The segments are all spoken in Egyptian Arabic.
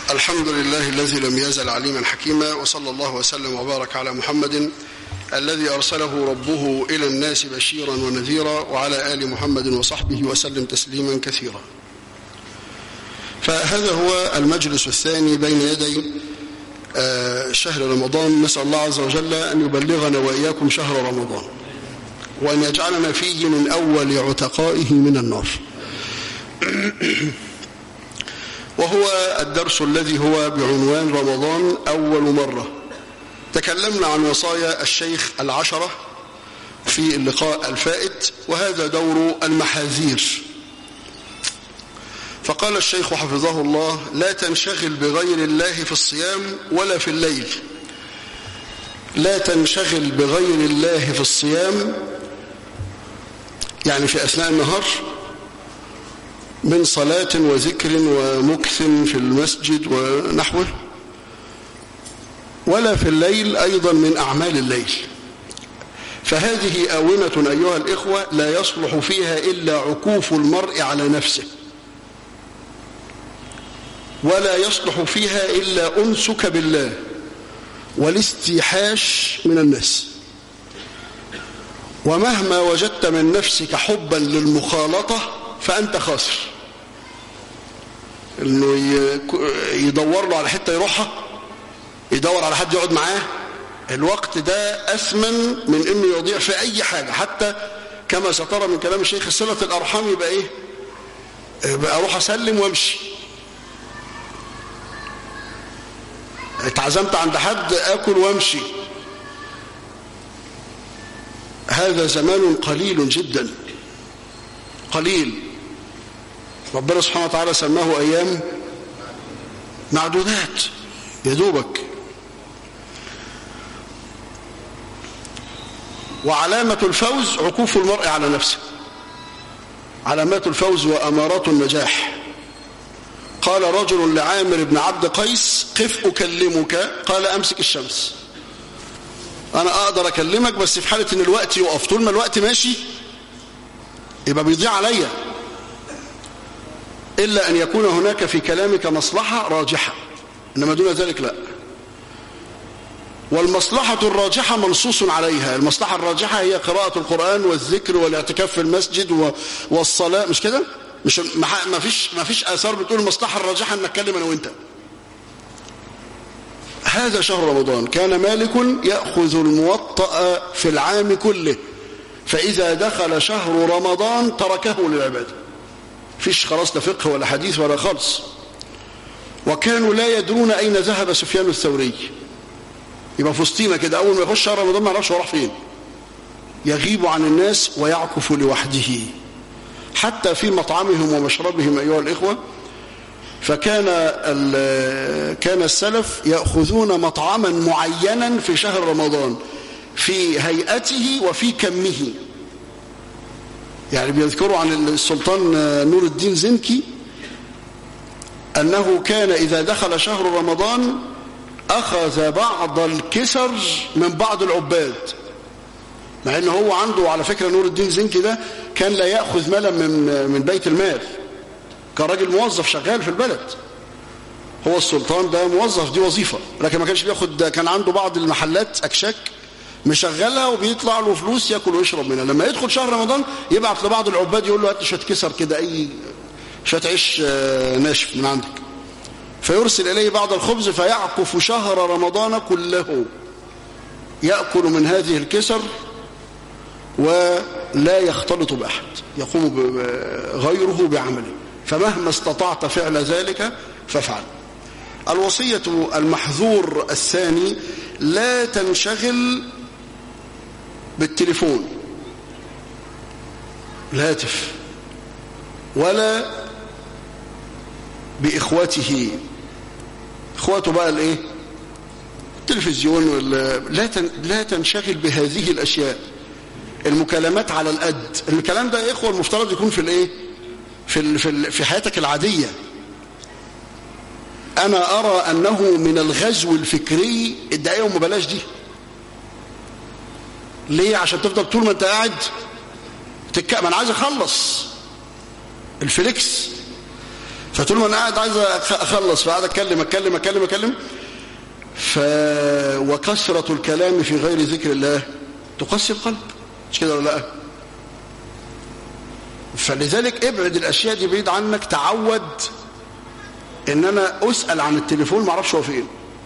الحمد لله الذي لم يزل عليما حكيما وصلى الله وسلم وبارك على محمد الذي أرسله ربه إلى الناس بشيرا ونذيرا وعلى آل محمد وصحبه وسلم تسليما كثيرا فهذا هو المجلس الثاني بين يدي شهر رمضان نسأل الله عز وجل أن يبلغنا وإياكم شهر رمضان وأن يجعلنا فيه من أول عتقائه من النار وهو الدرس الذي هو بعنوان رمضان أول مرة تكلمنا عن وصايا الشيخ العشرة في اللقاء الفائت وهذا دور المحاذير فقال الشيخ حفظه الله لا تنشغل بغير الله في الصيام ولا في الليل لا تنشغل بغير الله في الصيام يعني في أثناء النهار من صلاة وذكر ومكث في المسجد ونحوه ولا في الليل أيضا من أعمال الليل فهذه آونة أيها الإخوة لا يصلح فيها إلا عكوف المرء على نفسه ولا يصلح فيها إلا أنسك بالله والاستيحاش من الناس ومهما وجدت من نفسك حبا للمخالطة فأنت خاسر انه يدور له على حته يروحها يدور على حد يقعد معاه الوقت ده اثمن من انه يضيع في اي حاجه حتى كما سترى من كلام الشيخ صله الارحام يبقى ايه يبقى اروح اسلم وامشي اتعزمت عند حد اكل وامشي هذا زمان قليل جدا قليل ربنا سبحانه وتعالى سماه أيام معدودات يا دوبك وعلامة الفوز عكوف المرء على نفسه علامات الفوز وأمارات النجاح قال رجل لعامر بن عبد قيس قف أكلمك قال أمسك الشمس أنا أقدر أكلمك بس في حالة أن الوقت يقف طول ما الوقت ماشي يبقى بيضيع عليا إلا أن يكون هناك في كلامك مصلحة راجحة إنما دون ذلك لا والمصلحة الراجحة منصوص عليها المصلحة الراجحة هي قراءة القرآن والذكر والاعتكاف في المسجد والصلاة مش كده مش ما فيش ما فيش آثار بتقول المصلحة الراجحة أن نتكلم أنا وأنت هذا شهر رمضان كان مالك يأخذ الموطأ في العام كله فإذا دخل شهر رمضان تركه للعباده فيش خلاص لا فقه ولا حديث ولا خالص وكانوا لا يدرون أين ذهب سفيان الثوري يبقى في وسطينا كده أول ما يخش شهر رمضان ما يعرفش هو راح فين يغيب عن الناس ويعكف لوحده حتى في مطعمهم ومشربهم أيها الإخوة فكان كان السلف يأخذون مطعما معينا في شهر رمضان في هيئته وفي كمه يعني بيذكروا عن السلطان نور الدين زنكي أنه كان إذا دخل شهر رمضان أخذ بعض الكسر من بعض العباد مع أنه هو عنده على فكرة نور الدين زنكي ده كان لا يأخذ مالا من, من بيت المال كان راجل موظف شغال في البلد هو السلطان ده موظف دي وظيفة لكن ما كانش بياخد كان عنده بعض المحلات أكشاك مشغلها وبيطلع له فلوس ياكل ويشرب منها لما يدخل شهر رمضان يبعت لبعض العباد يقول له هات شويه كسر كده اي شويه عيش ناشف من عندك فيرسل اليه بعض الخبز فيعكف شهر رمضان كله ياكل من هذه الكسر ولا يختلط باحد يقوم غيره بعمله فمهما استطعت فعل ذلك فافعل الوصيه المحظور الثاني لا تنشغل بالتليفون الهاتف ولا بإخوته إخواته بقى الإيه التلفزيون ولا لا تن... لا تنشغل بهذه الأشياء المكالمات على القد الكلام ده يا إخوة المفترض يكون في الإيه في ال... في, ال... في حياتك العادية أنا أرى أنه من الغزو الفكري الدقيقة وما بلاش دي ليه عشان تفضل طول ما انت قاعد تك... ما انا عايز اخلص الفليكس فتقول له انا قاعد عايز اخلص فقعد اتكلم اتكلم اتكلم اتكلم ف وكثرة الكلام في غير ذكر الله تقسي القلب مش كده ولا لا فلذلك ابعد الاشياء دي بعيد عنك تعود ان انا اسال عن التليفون ما اعرفش هو فين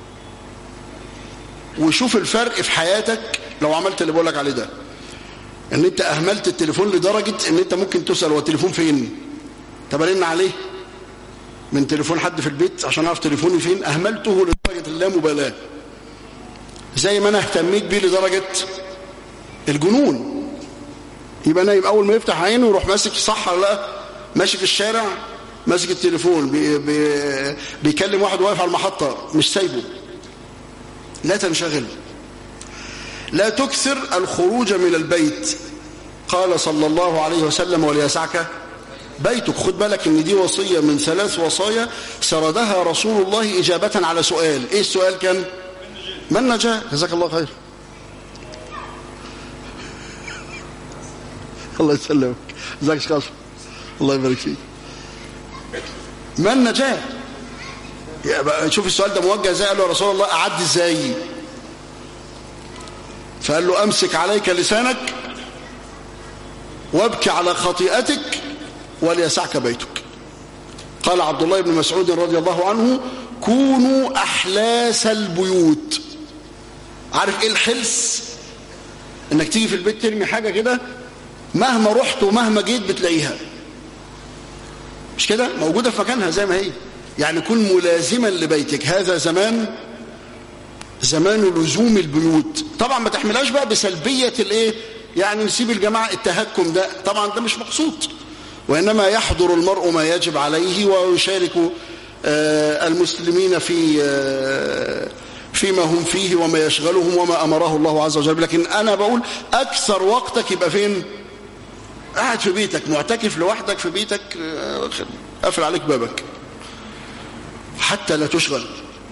وشوف الفرق في حياتك لو عملت اللي بقول لك عليه ده ان انت اهملت التليفون لدرجه ان انت ممكن تسال هو التليفون فين طب ارن عليه من تليفون حد في البيت عشان اعرف تليفوني فين اهملته لدرجه اللامبالاه زي ما انا اهتميت بيه لدرجه الجنون يبقى نايم اول ما يفتح عينه يروح ماسك صح ولا لا ماشي في الشارع ماسك التليفون بي بي بيكلم واحد واقف على المحطه مش سايبه لا تنشغل لا تكثر الخروج من البيت قال صلى الله عليه وسلم وليسعك بيتك خد بالك ان دي وصية من ثلاث وصايا سردها رسول الله إجابة على سؤال ايه السؤال كان من نجا جزاك الله خير الله يسلمك جزاك شخص الله يبارك فيك من نجا شوف السؤال ده موجه ازاي قال له يا رسول الله اعدي ازاي فقال له امسك عليك لسانك وابكي على خطيئتك وليسعك بيتك قال عبد الله بن مسعود رضي الله عنه كونوا أحلاس البيوت عارف ايه الحلس انك تيجي في البيت ترمي حاجة كده مهما رحت ومهما جيت بتلاقيها مش كده موجودة في مكانها زي ما هي يعني كن ملازما لبيتك هذا زمان زمان لزوم البيوت طبعا ما تحملهاش بقى بسلبية الايه يعني نسيب الجماعة التهكم ده طبعا ده مش مقصود وإنما يحضر المرء ما يجب عليه ويشارك المسلمين في فيما هم فيه وما يشغلهم وما أمره الله عز وجل لكن أنا بقول أكثر وقتك يبقى فين قاعد في بيتك معتكف لوحدك في بيتك قفل عليك بابك حتى لا تشغل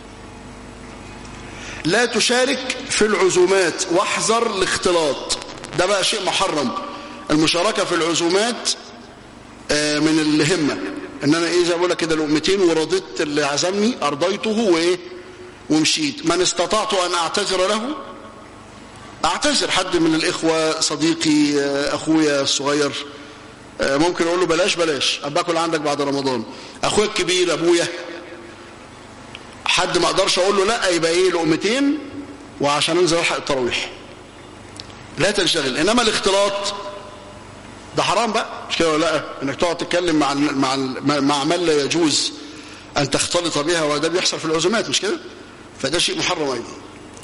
لا تشارك في العزومات واحذر الاختلاط ده بقى شيء محرم المشاركة في العزومات من الهمة ان انا ايه زي بقول لك كده لقمتين ورضيت اللي عزمني ارضيته وايه ومشيت من استطعت ان اعتذر له اعتذر حد من الاخوة صديقي اخويا الصغير ممكن اقول له بلاش بلاش اباكل عندك بعد رمضان اخويا الكبير ابويا حد ما اقدرش اقول له لا يبقى ايه لقمتين وعشان انزل الحق التراويح لا تنشغل انما الاختلاط ده حرام بقى مش كده ولا لا انك تقعد تتكلم مع مع مع من لا يجوز ان تختلط بها وده بيحصل في العزومات مش كده فده شيء محرم ايضا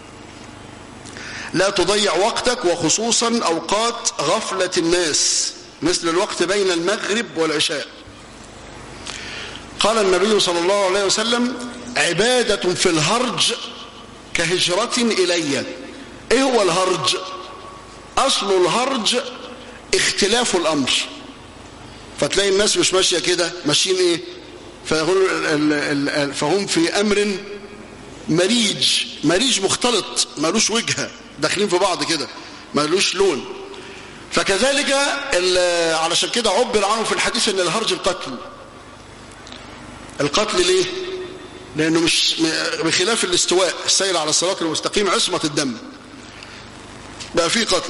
لا تضيع وقتك وخصوصا اوقات غفلة الناس مثل الوقت بين المغرب والعشاء قال النبي صلى الله عليه وسلم عبادة في الهرج كهجرة إلي ايه هو الهرج اصل الهرج اختلاف الامر فتلاقي الناس مش ماشية كده ماشيين ايه فهم في امر مريج مريج مختلط مالوش وجهة داخلين في بعض كده مالوش لون فكذلك علشان كده عبر عنه في الحديث ان الهرج القتل القتل ليه لانه مش بخلاف الاستواء السير على الصراط المستقيم عصمة الدم بقى فيه قتل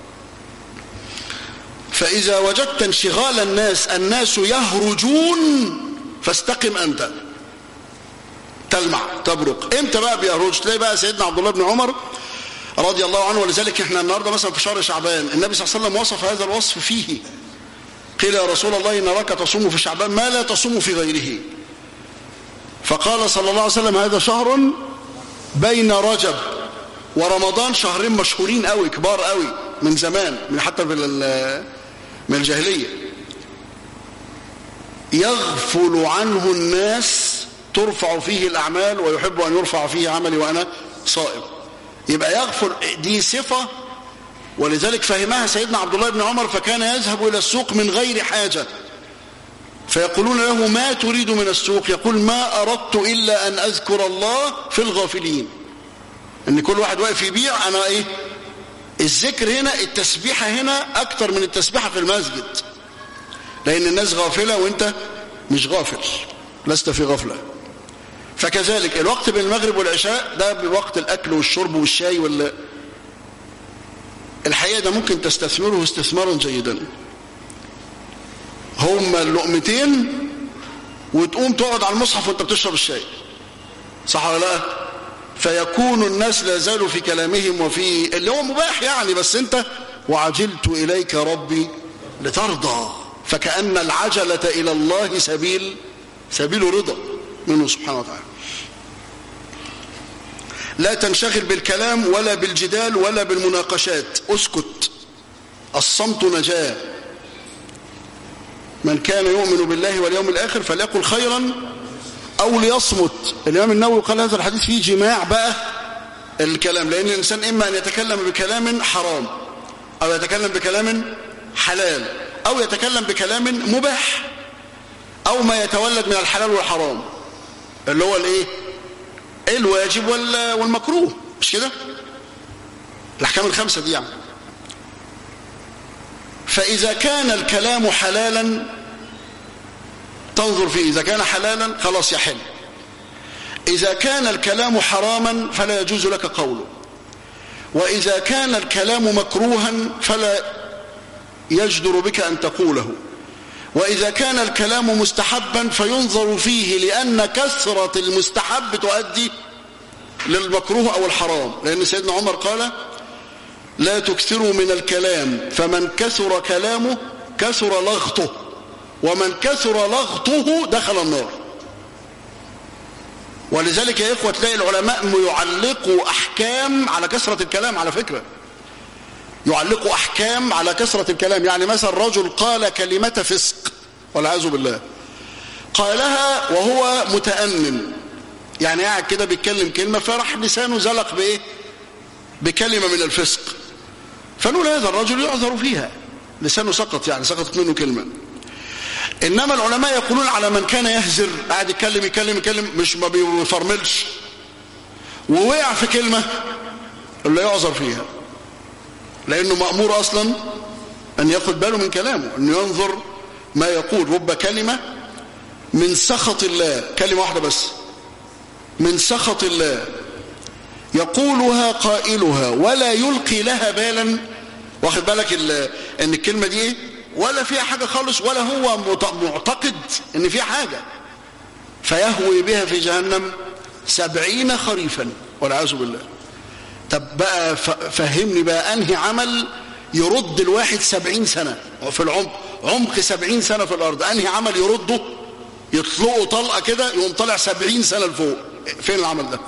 فإذا وجدت انشغال الناس الناس يهرجون فاستقم أنت تلمع تبرق امتى بقى بيهرج تلاقي بقى سيدنا عبد الله بن عمر رضي الله عنه ولذلك احنا النهاردة مثلا في شهر شعبان النبي صلى الله عليه وسلم وصف هذا الوصف فيه قيل يا رسول الله إن راك تصوم في شعبان ما لا تصوم في غيره فقال صلى الله عليه وسلم هذا شهر بين رجب ورمضان شهرين مشهورين قوي كبار قوي من زمان من حتى من الجاهلية يغفل عنه الناس ترفع فيه الأعمال ويحب أن يرفع فيه عملي وأنا صائم يبقى يغفل دي صفة ولذلك فهمها سيدنا عبد الله بن عمر فكان يذهب إلى السوق من غير حاجة فيقولون له ما تريد من السوق يقول ما أردت إلا أن أذكر الله في الغافلين ان كل واحد واقف يبيع انا ايه الذكر هنا التسبيحة هنا اكتر من التسبيحة في المسجد لان الناس غافلة وانت مش غافل لست في غفلة فكذلك الوقت بين المغرب والعشاء ده بوقت الأكل والشرب والشاي وال الحقيقة ده ممكن تستثمره استثمارا جيدا هما اللقمتين وتقوم تقعد على المصحف وانت بتشرب الشاي صح ولا لا فيكون الناس لا زالوا في كلامهم وفي اللي هو مباح يعني بس انت وعجلت إليك ربي لترضى فكأن العجلة إلى الله سبيل سبيل رضا منه سبحانه وتعالى لا تنشغل بالكلام ولا بالجدال ولا بالمناقشات اسكت الصمت نجاة من كان يؤمن بالله واليوم الآخر فليقل خيرا أو ليصمت الإمام النووي قال هذا الحديث فيه جماع بقى الكلام لأن الإنسان إما أن يتكلم بكلام حرام أو يتكلم بكلام حلال أو يتكلم بكلام مباح أو ما يتولد من الحلال والحرام اللي هو الإيه الواجب والمكروه مش كده الأحكام الخمسة دي يعني فإذا كان الكلام حلالا تنظر فيه إذا كان حلالا خلاص يحل إذا كان الكلام حراما فلا يجوز لك قوله وإذا كان الكلام مكروها فلا يجدر بك أن تقوله وإذا كان الكلام مستحبا فينظر فيه لأن كثرة المستحب تؤدي للمكروه أو الحرام لأن سيدنا عمر قال لا تكثروا من الكلام فمن كثر كلامه كثر لغطه ومن كثر لغطه دخل النار ولذلك يا إخوة تلاقي العلماء يعلقوا أحكام على كثرة الكلام على فكرة يعلقوا أحكام على كثرة الكلام يعني مثلا رجل قال كلمة فسق والعياذ بالله قالها وهو متأمم يعني قاعد كده بيتكلم كلمة فراح لسانه زلق بإيه بكلمة من الفسق فنقول هذا الرجل يعذر فيها لسانه سقط يعني سقطت منه كلمة إنما العلماء يقولون على من كان يهزر قاعد يتكلم يتكلم يتكلم مش ما بيفرملش ووقع في كلمة اللي يعذر فيها لأنه مأمور أصلا أن ياخد باله من كلامه أنه ينظر ما يقول رب كلمة من سخط الله كلمة واحدة بس من سخط الله يقولها قائلها ولا يلقي لها بالا واخد بالك ان الكلمة دي ايه ولا فيها حاجة خالص ولا هو معتقد ان فيها حاجة فيهوي بها في جهنم سبعين خريفا والعياذ بالله طب بقى فهمني بقى انهي عمل يرد الواحد سبعين سنة في العمق عمق سبعين سنة في الارض انهي عمل يرده يطلقه طلقة كده يقوم طالع سبعين سنة لفوق فين العمل ده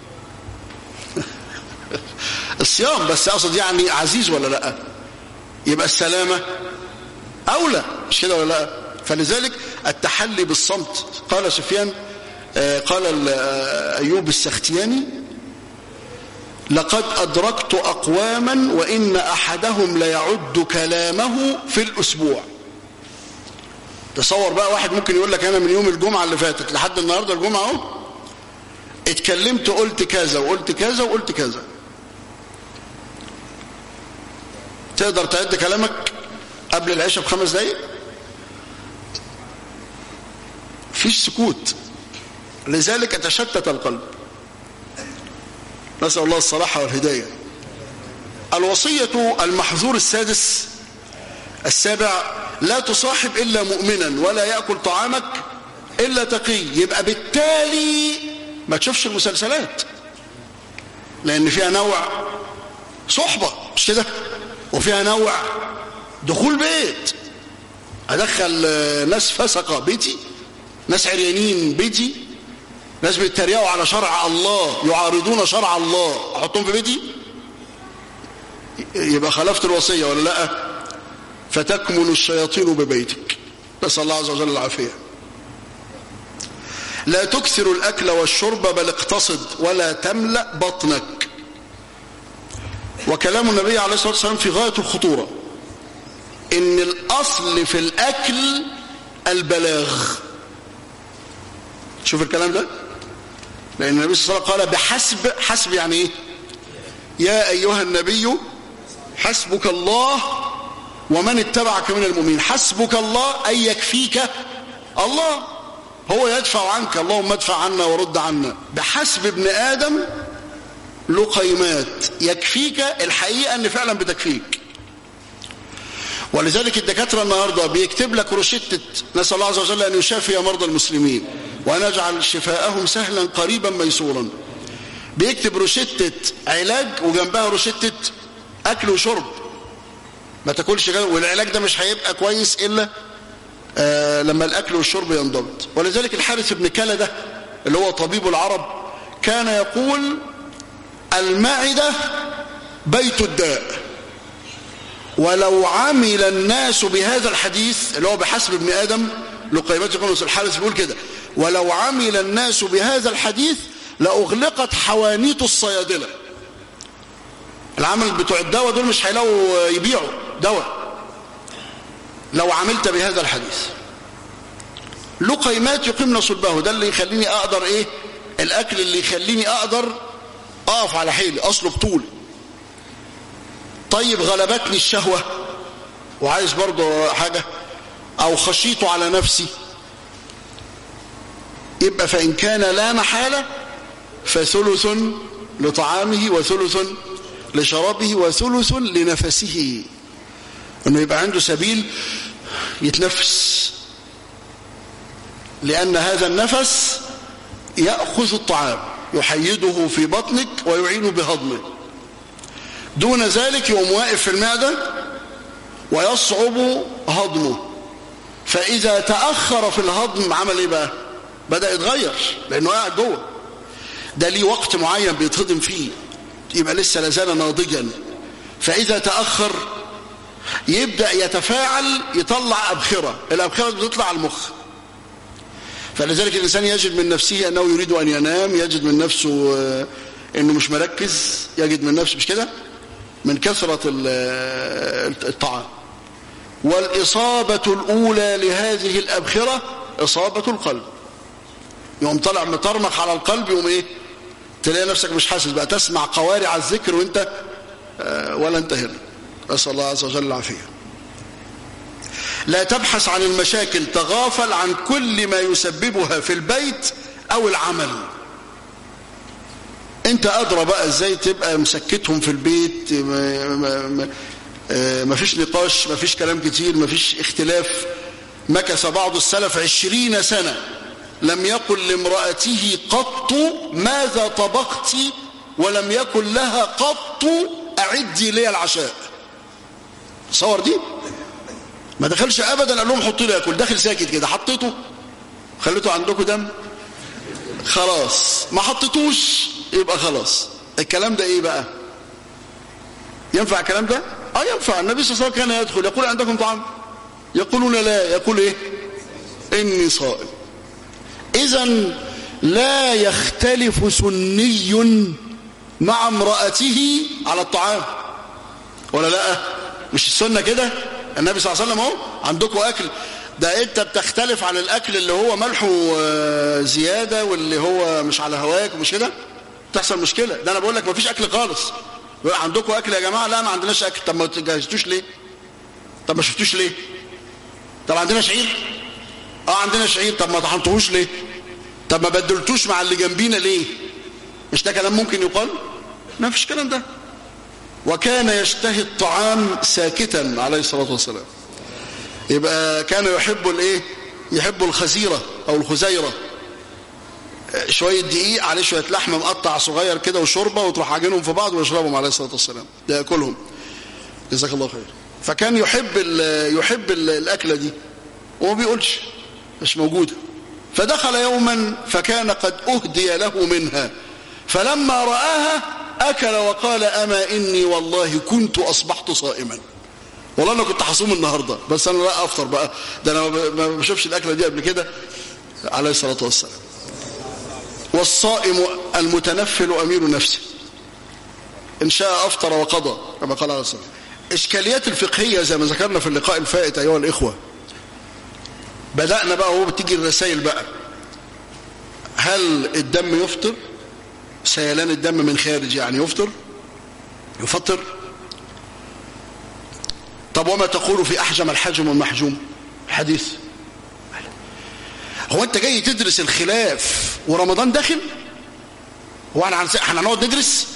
الصيام بس اقصد يعني عزيز ولا لا يبقى السلامة اولى مش كده ولا لا فلذلك التحلي بالصمت قال سفيان قال ايوب السختياني لقد أدركت أقواما وإن أحدهم ليعد كلامه في الأسبوع تصور بقى واحد ممكن يقول لك أنا من يوم الجمعة اللي فاتت لحد النهاردة الجمعة اهو اتكلمت قلت كذا وقلت كذا وقلت كذا تقدر تعد كلامك قبل العشاء بخمس دقايق فيش سكوت لذلك تشتت القلب نسأل الله الصلاح والهداية الوصية المحظور السادس السابع لا تصاحب إلا مؤمنا ولا يأكل طعامك إلا تقي يبقى بالتالي ما تشوفش المسلسلات لأن فيها نوع صحبة مش كده وفيها نوع دخول بيت أدخل ناس فسقة بيتي ناس عريانين بيتي ناس بيتريقوا على شرع الله يعارضون شرع الله احطهم في بيتي يبقى خلفت الوصية ولا لا فتكمن الشياطين ببيتك نسأل الله عز وجل العافية لا تكثر الأكل والشرب بل اقتصد ولا تملأ بطنك وكلام النبي عليه الصلاة والسلام في غاية الخطورة إن الأصل في الأكل البلاغ شوف الكلام ده لأن النبي صلى الله عليه وسلم قال بحسب حسب يعني إيه يا أيها النبي حسبك الله ومن اتبعك من المؤمنين حسبك الله أي يكفيك الله هو يدفع عنك اللهم ادفع عنا ورد عنا بحسب ابن آدم لقيمات يكفيك الحقيقة ان فعلا بتكفيك ولذلك الدكاترة النهاردة بيكتب لك روشتة نسأل الله عز وجل أن يشافي مرضى المسلمين وأن يجعل شفاءهم سهلا قريبا ميسورا بيكتب روشتة علاج وجنبها روشتة أكل وشرب ما تاكلش والعلاج ده مش هيبقى كويس إلا آه لما الأكل والشرب ينضبط ولذلك الحارث بن كلدة اللي هو طبيب العرب كان يقول المعدة بيت الداء ولو عمل الناس بهذا الحديث اللي هو بحسب ابن آدم لقيمات قنص الحارث بيقول كده ولو عمل الناس بهذا الحديث لأغلقت حوانيت الصيادلة العمل بتوع الدواء دول مش هيلاقوا يبيعوا دواء لو عملت بهذا الحديث لقيمات يقيمن صلبه ده اللي يخليني أقدر إيه الأكل اللي يخليني أقدر أقف على حيلي أصله بطول طيب غلبتني الشهوة وعايز برضه حاجة أو خشيت على نفسي يبقى فإن كان لا محالة فثلث لطعامه وثلث لشرابه وثلث لنفسه انه يبقى عنده سبيل يتنفس لأن هذا النفس يأخذ الطعام يحيده في بطنك ويعين بهضمه دون ذلك يقوم واقف في المعدة ويصعب هضمه فإذا تأخر في الهضم عمل إيه بقى بدأ يتغير لأنه قاعد جوه ده ليه وقت معين بيتهضم فيه يبقى لسه لازال ناضجا فإذا تأخر يبدأ يتفاعل يطلع أبخرة الأبخرة بتطلع على المخ فلذلك الإنسان يجد من نفسه أنه يريد أن ينام يجد من نفسه أنه مش مركز يجد من نفسه مش كده من كثرة الطعام والإصابة الأولى لهذه الأبخرة إصابة القلب يقوم طلع مطرمخ على القلب يقوم إيه تلاقي نفسك مش حاسس بقى تسمع قوارع الذكر وانت ولا انت هنا أسأل الله عز وجل العافية لا تبحث عن المشاكل تغافل عن كل ما يسببها في البيت أو العمل انت أدرى بقى ازاي تبقى مسكتهم في البيت ما, ما, ما, ما فيش نقاش ما فيش كلام كتير ما فيش اختلاف مكث بعض السلف عشرين سنة لم يقل لامرأته قط ماذا طبخت ولم يقل لها قط أعدي لي العشاء صور دي ما دخلش أبدا قال لهم حطوا لي أكل داخل ساكت كده حطيته خليته عندكم دم خلاص ما حطيتوش يبقى خلاص الكلام ده ايه بقى ينفع الكلام ده اه ينفع النبي صلى الله عليه وسلم كان يدخل يقول عندكم طعام يقولون لا يقول ايه اني صائم اذا لا يختلف سني مع امرأته على الطعام ولا لا مش السنة كده النبي صلى الله عليه وسلم اهو عندكم اكل ده انت بتختلف عن الاكل اللي هو ملحه زيادة واللي هو مش على هواك ومش كده تحصل مشكلة ده انا بقول لك مفيش اكل خالص عندكم اكل يا جماعة لا ما عندناش اكل طب ما تجهزتوش ليه طب ما شفتوش ليه طب عندنا شعير اه عندنا شعير طب ما طحنتوهوش ليه طب ما بدلتوش مع اللي جنبينا ليه مش ده كلام ممكن يقال ما فيش كلام ده وكان يشتهي الطعام ساكتا عليه الصلاة والسلام يبقى كان يحب الايه يحب الخزيرة او الخزيرة شوية دقيق عليه شوية لحم مقطع صغير كده وشوربة وتروح عاجنهم في بعض ويشربهم عليه الصلاة والسلام ده ياكلهم جزاك الله خير فكان يحب ال يحب ال الأكلة دي وما بيقولش مش موجودة فدخل يوما فكان قد أهدي له منها فلما رآها أكل وقال أما إني والله كنت أصبحت صائما والله أنا كنت حصوم النهاردة بس أنا لا أفطر بقى ده أنا ما بشوفش الأكلة دي قبل كده عليه الصلاة والسلام والصائم المتنفل أمير نفسه إن شاء أفطر وقضى كما قال عليه الصلاة إشكاليات الفقهية زي ما ذكرنا في اللقاء الفائت أيها الإخوة بدأنا بقى هو بتيجي الرسائل بقى هل الدم يفطر سيلان الدم من خارج يعني يفطر يفطر طب وما تقول في أحجم الحجم والمحجوم حديث هو انت جاي تدرس الخلاف ورمضان داخل هو احنا هنس- احنا هنقعد ندرس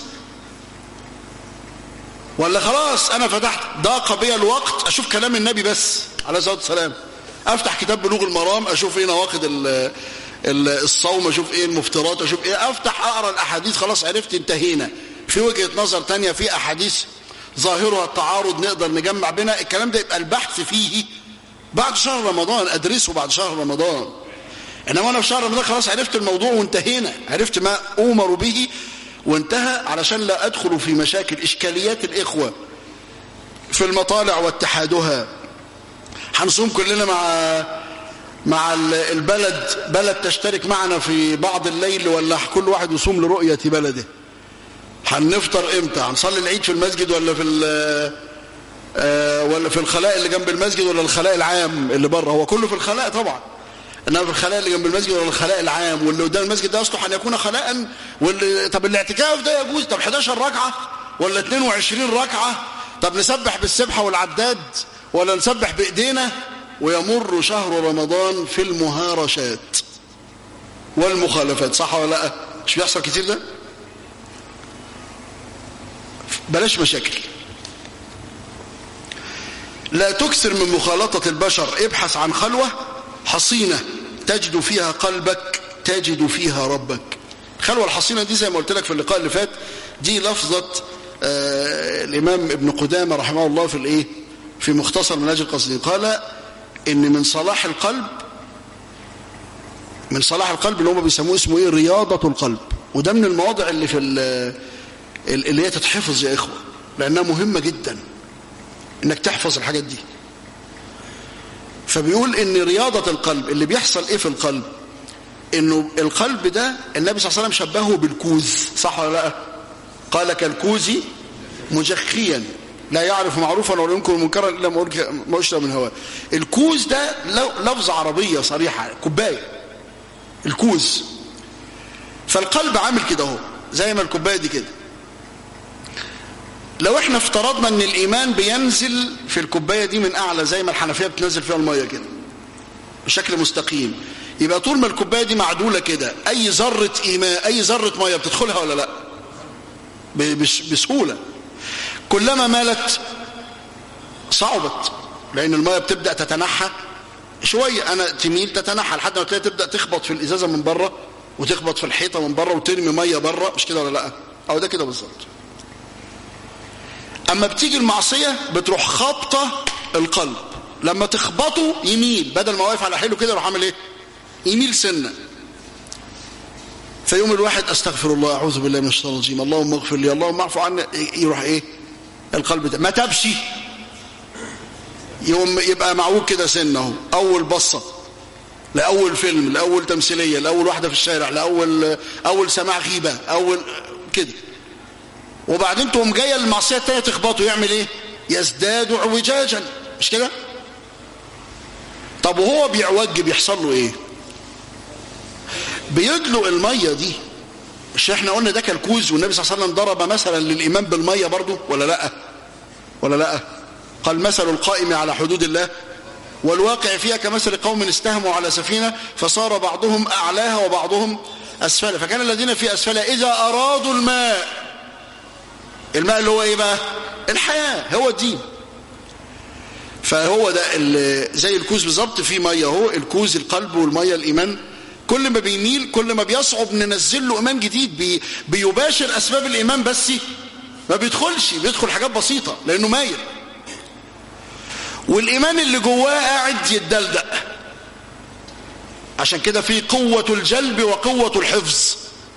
ولا خلاص انا فتحت ضاق بي الوقت اشوف كلام النبي بس عليه الصلاه والسلام افتح كتاب بلوغ المرام اشوف ايه نواقض ال- ال- الصوم اشوف ايه المفترات اشوف ايه افتح اقرا الاحاديث خلاص عرفت انتهينا في وجهه نظر تانية في احاديث ظاهرها التعارض نقدر نجمع بينها الكلام ده يبقى البحث فيه بعد شهر رمضان ادرسه بعد شهر رمضان انما انا في شهر رمضان خلاص عرفت الموضوع وانتهينا عرفت ما امر به وانتهى علشان لا ادخل في مشاكل اشكاليات الاخوه في المطالع واتحادها هنصوم كلنا مع مع ال- البلد بلد تشترك معنا في بعض الليل ولا كل واحد يصوم لرؤية بلده هنفطر امتى هنصلي العيد في المسجد ولا في ال- آه، ولا في الخلاء اللي جنب المسجد ولا الخلاء العام اللي بره هو كله في الخلاء طبعا انما في الخلاء اللي جنب المسجد ولا الخلاء العام واللي قدام المسجد ده يصلح ان يكون خلاء واللي طب الاعتكاف ده يجوز طب 11 ركعه ولا 22 ركعه طب نسبح بالسبحه والعداد ولا نسبح بايدينا ويمر شهر رمضان في المهارشات والمخالفات صح ولا لا مش بيحصل كتير ده بلاش مشاكل لا تكثر من مخالطة البشر ابحث عن خلوة حصينة تجد فيها قلبك تجد فيها ربك الخلوة الحصينة دي زي ما قلت لك في اللقاء اللي فات دي لفظة آه الإمام ابن قدامة رحمه الله في الإيه في مختصر منهج القصدين قال إن من صلاح القلب من صلاح القلب اللي هم بيسموه اسمه إيه رياضة القلب وده من المواضع اللي في ال- اللي هي تتحفظ يا إخوة لأنها مهمة جداً انك تحفظ الحاجات دي فبيقول ان رياضة القلب اللي بيحصل ايه في القلب انه القلب ده النبي صلى الله عليه وسلم شبهه بالكوز صح ولا لا قال كالكوز مجخيا لا يعرف معروفا ولا ينكر منكرا الا ما اشرب من هواه الكوز ده لفظ عربية صريحة كوباية الكوز فالقلب عامل كده اهو زي ما الكوباية دي كده لو احنا افترضنا ان الايمان بينزل في الكوبايه دي من اعلى زي ما الحنفيه بتنزل فيها الميه كده بشكل مستقيم يبقى طول ما الكوبايه دي معدوله كده اي ذره ايمان اي ذره ميه بتدخلها ولا لا بش- بسهوله كلما مالت صعبت لان الميه بتبدا تتنحى شويه انا تميل تتنحى لحد ما تلاقي تبدا تخبط في الازازه من بره وتخبط في الحيطه من بره وترمي ميه بره مش كده ولا لا او ده كده بالظبط اما بتيجي المعصية بتروح خابطة القلب لما تخبطه يميل بدل ما واقف على حيله كده يروح عامل ايه يميل سنة فيوم الواحد استغفر الله اعوذ بالله من الشيطان الرجيم اللهم اغفر لي اللهم اعفو عني يروح ايه القلب ده ما تبشي يوم يبقى معوج كده سنة اهو اول بصة لاول فيلم لاول تمثيلية لاول واحدة في الشارع لاول اول سماع غيبة اول كده وبعدين تقوم جايه المعصيه الثانيه تخبطه يعمل ايه يزداد اعوجاجا مش كده طب وهو بيعوج بيحصل له ايه بيدلق الميه دي مش احنا قلنا ده كالكوز والنبي صلى الله عليه وسلم ضرب مثلا للايمان بالميه برضه ولا لا ولا لا قال مثل القائم على حدود الله والواقع فيها كمثل قوم استهموا على سفينه فصار بعضهم اعلاها وبعضهم اسفلها فكان الذين في اسفلها اذا ارادوا الماء الماء اللي هو ايه بقى الحياة هو الدين فهو ده زي الكوز بالظبط في ميه اهو الكوز القلب والميه الايمان كل ما بيميل كل ما بيصعب ننزل له ايمان جديد بي بيباشر اسباب الايمان بس ما بيدخلش بيدخل حاجات بسيطه لانه مايل والايمان اللي جواه قاعد يتدلدق عشان كده في قوه الجلب وقوه الحفظ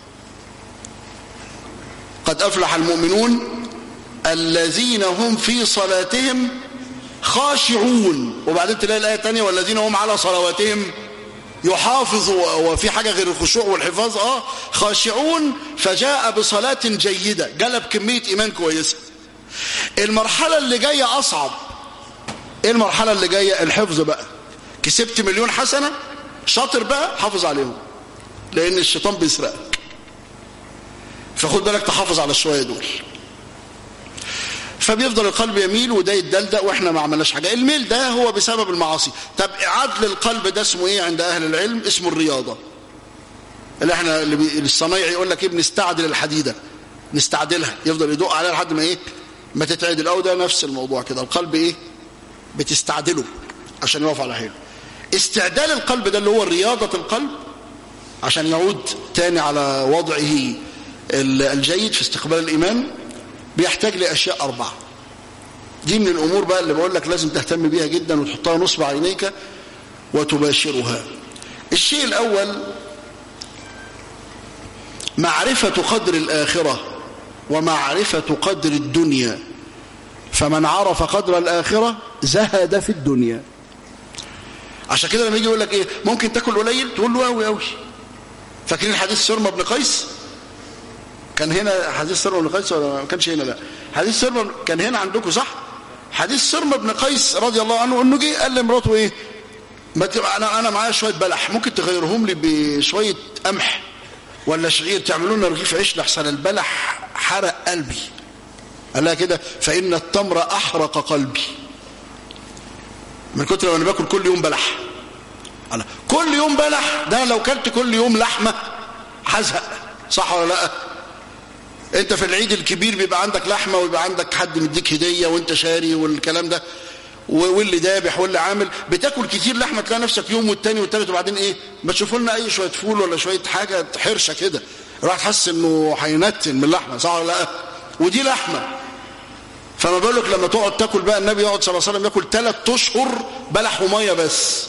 قد أفلح المؤمنون الذين هم في صلاتهم خاشعون وبعدين تلاقي الآية الثانية والذين هم على صلواتهم يحافظوا وفي حاجة غير الخشوع والحفاظ آه خاشعون فجاء بصلاة جيدة جلب كمية إيمان كويسة المرحلة اللي جاية أصعب إيه المرحلة اللي جاية الحفظ بقى كسبت مليون حسنة شاطر بقى حافظ عليهم لأن الشيطان بيسرقك فخد بالك تحافظ على الشوية دول فبيفضل القلب يميل وده يتدلدق واحنا ما عملناش حاجه الميل ده هو بسبب المعاصي طب عدل القلب ده اسمه ايه عند اهل العلم اسمه الرياضه اللي احنا اللي بي... الصنايعي يقول لك ايه بنستعدل الحديده نستعدلها يفضل يدق عليها لحد ما ايه ما تتعدل او ده نفس الموضوع كده القلب ايه بتستعدله عشان يقف على حيله استعدال القلب ده اللي هو رياضه القلب عشان يعود تاني على وضعه الجيد في استقبال الإيمان بيحتاج لأشياء أربعة دي من الأمور بقى اللي بقول لك لازم تهتم بيها جدا وتحطها نصب عينيك وتباشرها الشيء الأول معرفة قدر الآخرة ومعرفة قدر الدنيا فمن عرف قدر الآخرة زهد في الدنيا عشان كده لما يجي يقول لك ايه ممكن تاكل قليل تقول له قوي قوي فاكرين حديث سرمة بن قيس كان هنا حديث سرمة بن قيس ولا ما كانش هنا لا حديث سرمة كان هنا عندكم صح حديث سرمة بن قيس رضي الله عنه انه جه قال لمراته ايه ما تبقى انا انا معايا شويه بلح ممكن تغيرهم لي بشويه قمح ولا شعير تعملوا لنا رغيف عيش لحسن البلح حرق قلبي قال لها كده فان التمر احرق قلبي من كتر ما انا باكل كل يوم بلح أنا كل يوم بلح ده لو كلت كل يوم لحمه هزهق صح ولا لا انت في العيد الكبير بيبقى عندك لحمه ويبقى عندك حد مديك هديه وانت شاري والكلام ده واللي دابح واللي عامل بتاكل كتير لحمه تلاقي نفسك يوم والتاني والتالت وبعدين ايه ما تشوفوا لنا اي شويه فول ولا شويه حاجه حرشه كده راح تحس انه هينتن من اللحمه صح ولا لا ودي لحمه فما بالك لما تقعد تاكل بقى النبي يقعد صلى الله عليه وسلم ياكل ثلاث اشهر بلح وميه بس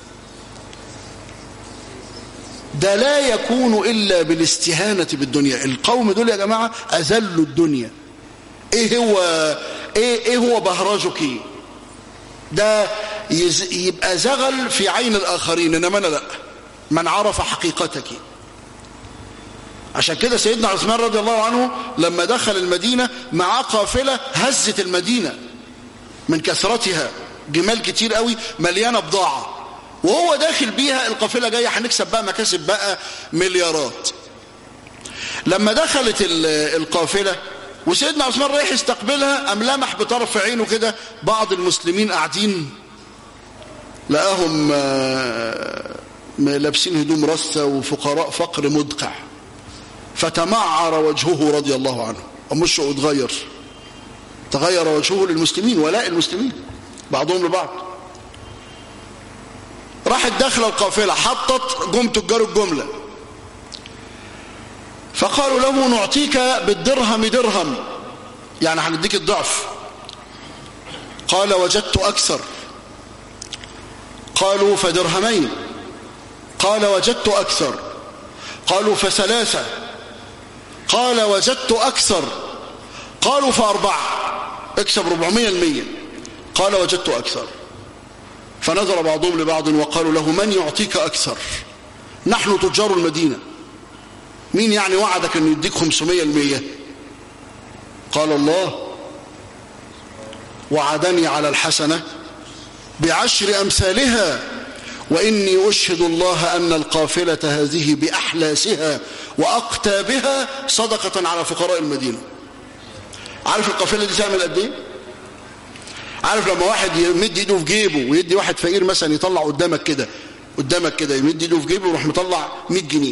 ده لا يكون الا بالاستهانه بالدنيا القوم دول يا جماعه اذلوا الدنيا ايه هو ايه ايه هو بهرجك ده يبقى زغل في عين الاخرين انما انا لا من عرف حقيقتك عشان كده سيدنا عثمان رضي الله عنه لما دخل المدينة مع قافلة هزت المدينة من كثرتها جمال كتير قوي مليانة بضاعة وهو داخل بيها القافلة جاية هنكسب بقى مكاسب بقى مليارات لما دخلت القافلة وسيدنا عثمان رايح يستقبلها أم لمح بطرف عينه كده بعض المسلمين قاعدين لقاهم لابسين هدوم رثة وفقراء فقر مدقع فتمعر وجهه رضي الله عنه ومشه اتغير تغير وجهه للمسلمين ولاء المسلمين بعضهم لبعض راحت داخله القافله حطت جم تجار الجمله فقالوا له نعطيك بالدرهم درهم يعني هنديك الضعف قال وجدت اكثر قالوا فدرهمين قال وجدت اكثر قالوا فثلاثه قال وجدت أكثر قالوا فأربعة اكسب ربعمية المية قال وجدت أكثر فنظر بعضهم لبعض وقالوا له من يعطيك أكثر نحن تجار المدينة مين يعني وعدك أن يديك خمسمية المية قال الله وعدني على الحسنة بعشر أمثالها وإني أشهد الله أن القافلة هذه بأحلاسها وأقتابها صدقة على فقراء المدينة عارف القافلة دي تعمل قد ايه عارف لما واحد يمد ايده في جيبه ويدي واحد فقير مثلا يطلع قدامك كده قدامك كده يمد ايده في جيبه ويروح مطلع 100 جنيه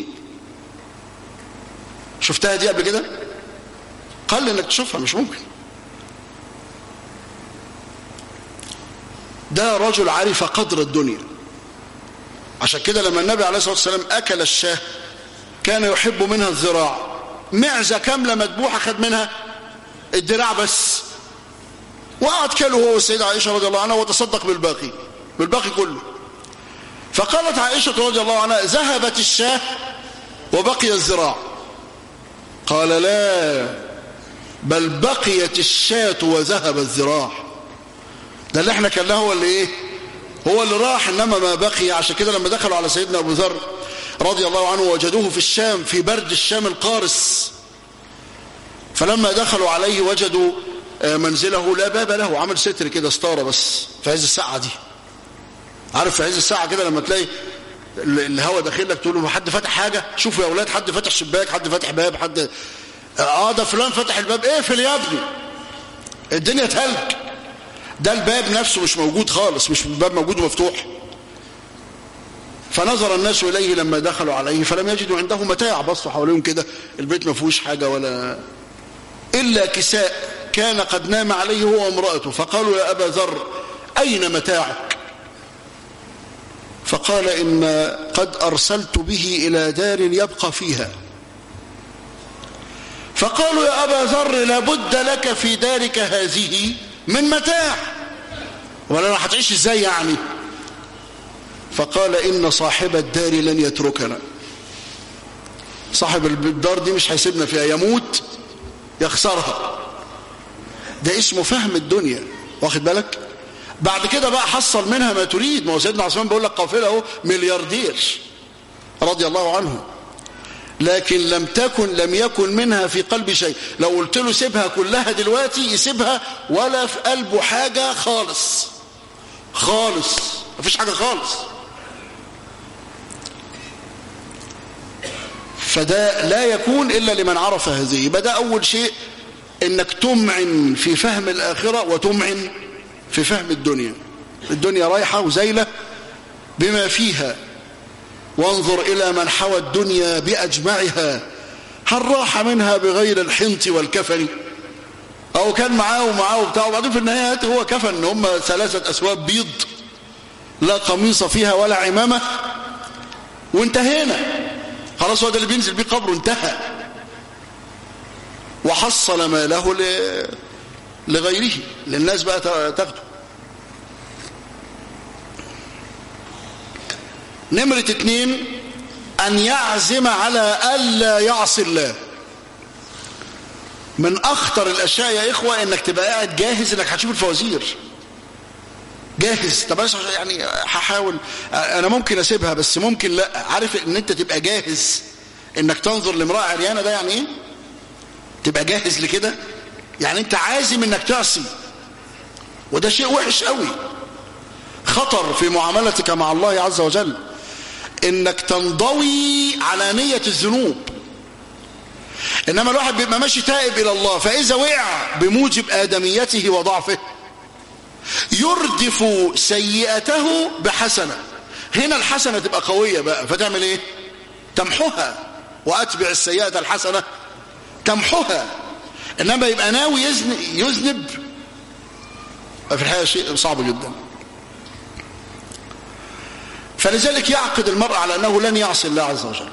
شفتها دي قبل كده قل انك تشوفها مش ممكن ده رجل عرف قدر الدنيا عشان كده لما النبي عليه الصلاة والسلام أكل الشاه كان يحب منها الذراع معزة كاملة مذبوحة خد منها الدراع بس وقعد كله هو والسيدة عائشة رضي الله عنها وتصدق بالباقي بالباقي كله فقالت عائشة رضي الله عنها ذهبت الشاه وبقي الذراع قال لا بل بقيت الشاة وذهب الذراع ده اللي احنا كلناه هو اللي ايه هو اللي راح انما ما بقي عشان كده لما دخلوا على سيدنا ابو ذر رضي الله عنه وجدوه في الشام في برد الشام القارس فلما دخلوا عليه وجدوا منزله لا باب له عمل ستر كده ستاره بس في عز الساعه دي عارف في عز الساعه كده لما تلاقي الهواء داخل لك تقول له حد فتح حاجه شوفوا يا اولاد حد فتح شباك حد فتح باب حد اه ده فلان فتح الباب اقفل إيه يا ابني الدنيا تهلك ده الباب نفسه مش موجود خالص مش الباب موجود ومفتوح فنظر الناس إليه لما دخلوا عليه فلم يجدوا عنده متاع بصوا حواليهم كده البيت ما فيهوش حاجة ولا إلا كساء كان قد نام عليه هو وامرأته فقالوا يا أبا ذر أين متاعك فقال إن قد أرسلت به إلى دار يبقى فيها فقالوا يا أبا ذر لابد لك في دارك هذه من متاع ولا هتعيش ازاي يعني فقال إن صاحب الدار لن يتركنا صاحب الدار دي مش هيسيبنا فيها يموت يخسرها ده اسمه فهم الدنيا واخد بالك بعد كده بقى حصل منها ما تريد ما هو سيدنا عثمان بيقول لك قافله اهو ملياردير رضي الله عنه لكن لم تكن لم يكن منها في قلب شيء لو قلت له سيبها كلها دلوقتي يسيبها ولا في قلبه حاجة خالص خالص مفيش حاجة خالص فده لا يكون إلا لمن عرف هذه يبقى ده أول شيء إنك تمعن في فهم الآخرة وتمعن في فهم الدنيا الدنيا رايحة وزيلة بما فيها وانظر إلى من حوى الدنيا بأجمعها هل راح منها بغير الحنط والكفن أو كان معاه ومعاه وبتاع وبعدين في النهاية هو كفن هم ثلاثة أسواب بيض لا قميص فيها ولا عمامة وانتهينا خلاص هو ده اللي بينزل بيه قبره انتهى وحصل ماله ل... لغيره للناس بقى تاخده نمرة اتنين أن يعزم على ألا يعصي الله من أخطر الأشياء يا إخوة إنك تبقى قاعد جاهز إنك هتشوف الفوازير جاهز طب يعني هحاول أنا ممكن أسيبها بس ممكن لا عارف إن أنت تبقى جاهز إنك تنظر لامرأة عريانة ده يعني إيه تبقى جاهز لكده يعني أنت عازم إنك تعصي وده شيء وحش قوي خطر في معاملتك مع الله عز وجل انك تنضوي على نية الذنوب انما الواحد بيبقى ماشي تائب الى الله فاذا وقع بموجب ادميته وضعفه يردف سيئته بحسنة هنا الحسنة تبقى قوية بقى فتعمل ايه تمحوها واتبع السيئة الحسنة تمحوها انما يبقى ناوي يذنب في الحقيقة شيء صعب جدا فلذلك يعقد المرء على أنه لن يعصي الله عز وجل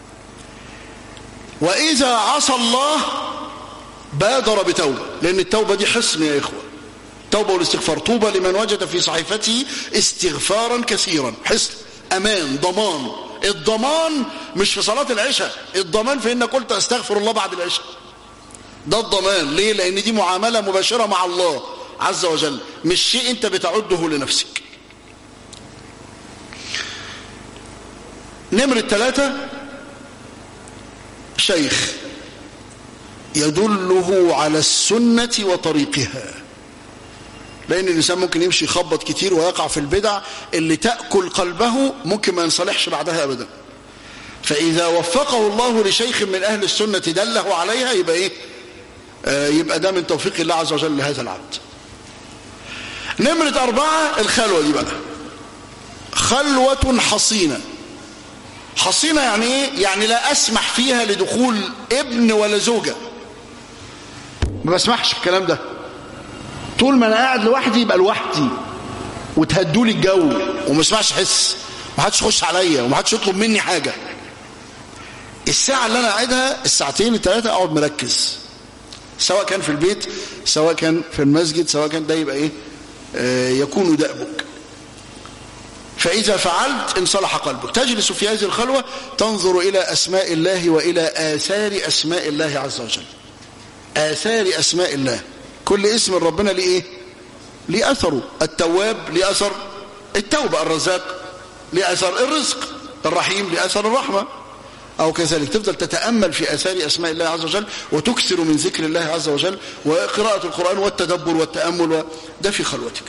وإذا عصى الله بادر بتوبة لأن التوبة دي حصن يا إخوة توبة والاستغفار طوبى لمن وجد في صحيفته استغفارا كثيرا حصن أمان ضمان الضمان مش في صلاة العشاء الضمان في إنك قلت أستغفر الله بعد العشاء ده الضمان ليه لأن دي معاملة مباشرة مع الله عز وجل مش شيء أنت بتعده لنفسك نمرة ثلاثة شيخ يدله على السنة وطريقها لأن الإنسان ممكن يمشي يخبط كتير ويقع في البدع اللي تأكل قلبه ممكن ما ينصلحش بعدها أبدا فإذا وفقه الله لشيخ من أهل السنة دله عليها يبقى إيه آه يبقى ده من توفيق الله عز وجل لهذا العبد نمرة أربعة الخلوة دي بقى خلوة حصينة حصينة يعني ايه يعني لا اسمح فيها لدخول ابن ولا زوجة ما بسمحش الكلام ده طول ما انا قاعد لوحدي يبقى لوحدي وتهدوا لي الجو وما اسمعش حس ما حدش يخش عليا وما حدش يطلب مني حاجة الساعة اللي انا قاعدها الساعتين الثلاثة اقعد مركز سواء كان في البيت سواء كان في المسجد سواء كان ده يبقى ايه آه يكون دأبك فإذا فعلت انصلح قلبك تجلس في هذه الخلوة تنظر إلى أسماء الله وإلى آثار أسماء الله عز وجل آثار أسماء الله كل اسم ربنا لإيه لأثره التواب لأثر التوبة الرزاق لأثر الرزق الرحيم لأثر الرحمة أو كذلك تفضل تتأمل في آثار أسماء الله عز وجل وتكثر من ذكر الله عز وجل وقراءة القرآن والتدبر والتأمل ده في خلوتك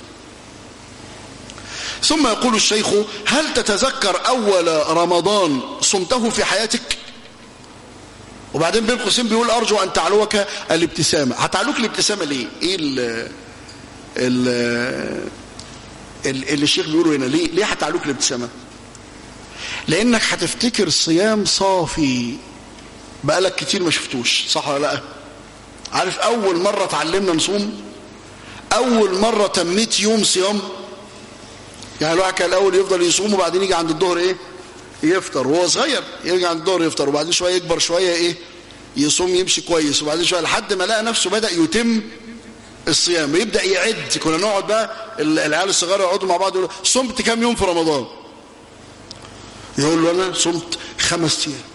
ثم يقول الشيخ هل تتذكر أول رمضان صمته في حياتك وبعدين بين قوسين بيقول ارجو ان تعلوك الابتسامه هتعلوك الابتسامه ليه ايه ال ال ال- اللي الشيخ بيقوله هنا ليه ليه هتعلوك الابتسامه لانك هتفتكر صيام صافي بقالك كتير ما شفتوش صح ولا لا عارف اول مره اتعلمنا نصوم اول مره تميت يوم صيام يعني الواحد كان الاول يفضل يصوم وبعدين يجي عند الظهر ايه يفطر وهو صغير يرجع عند الظهر يفطر وبعدين شويه يكبر شويه ايه يصوم يمشي كويس وبعدين شويه لحد ما لقى نفسه بدا يتم الصيام يبدا يعد كنا نقعد بقى ال- العيال الصغار يقعدوا مع بعض يقولوا صمت كام يوم في رمضان يقول له انا صمت خمس ايام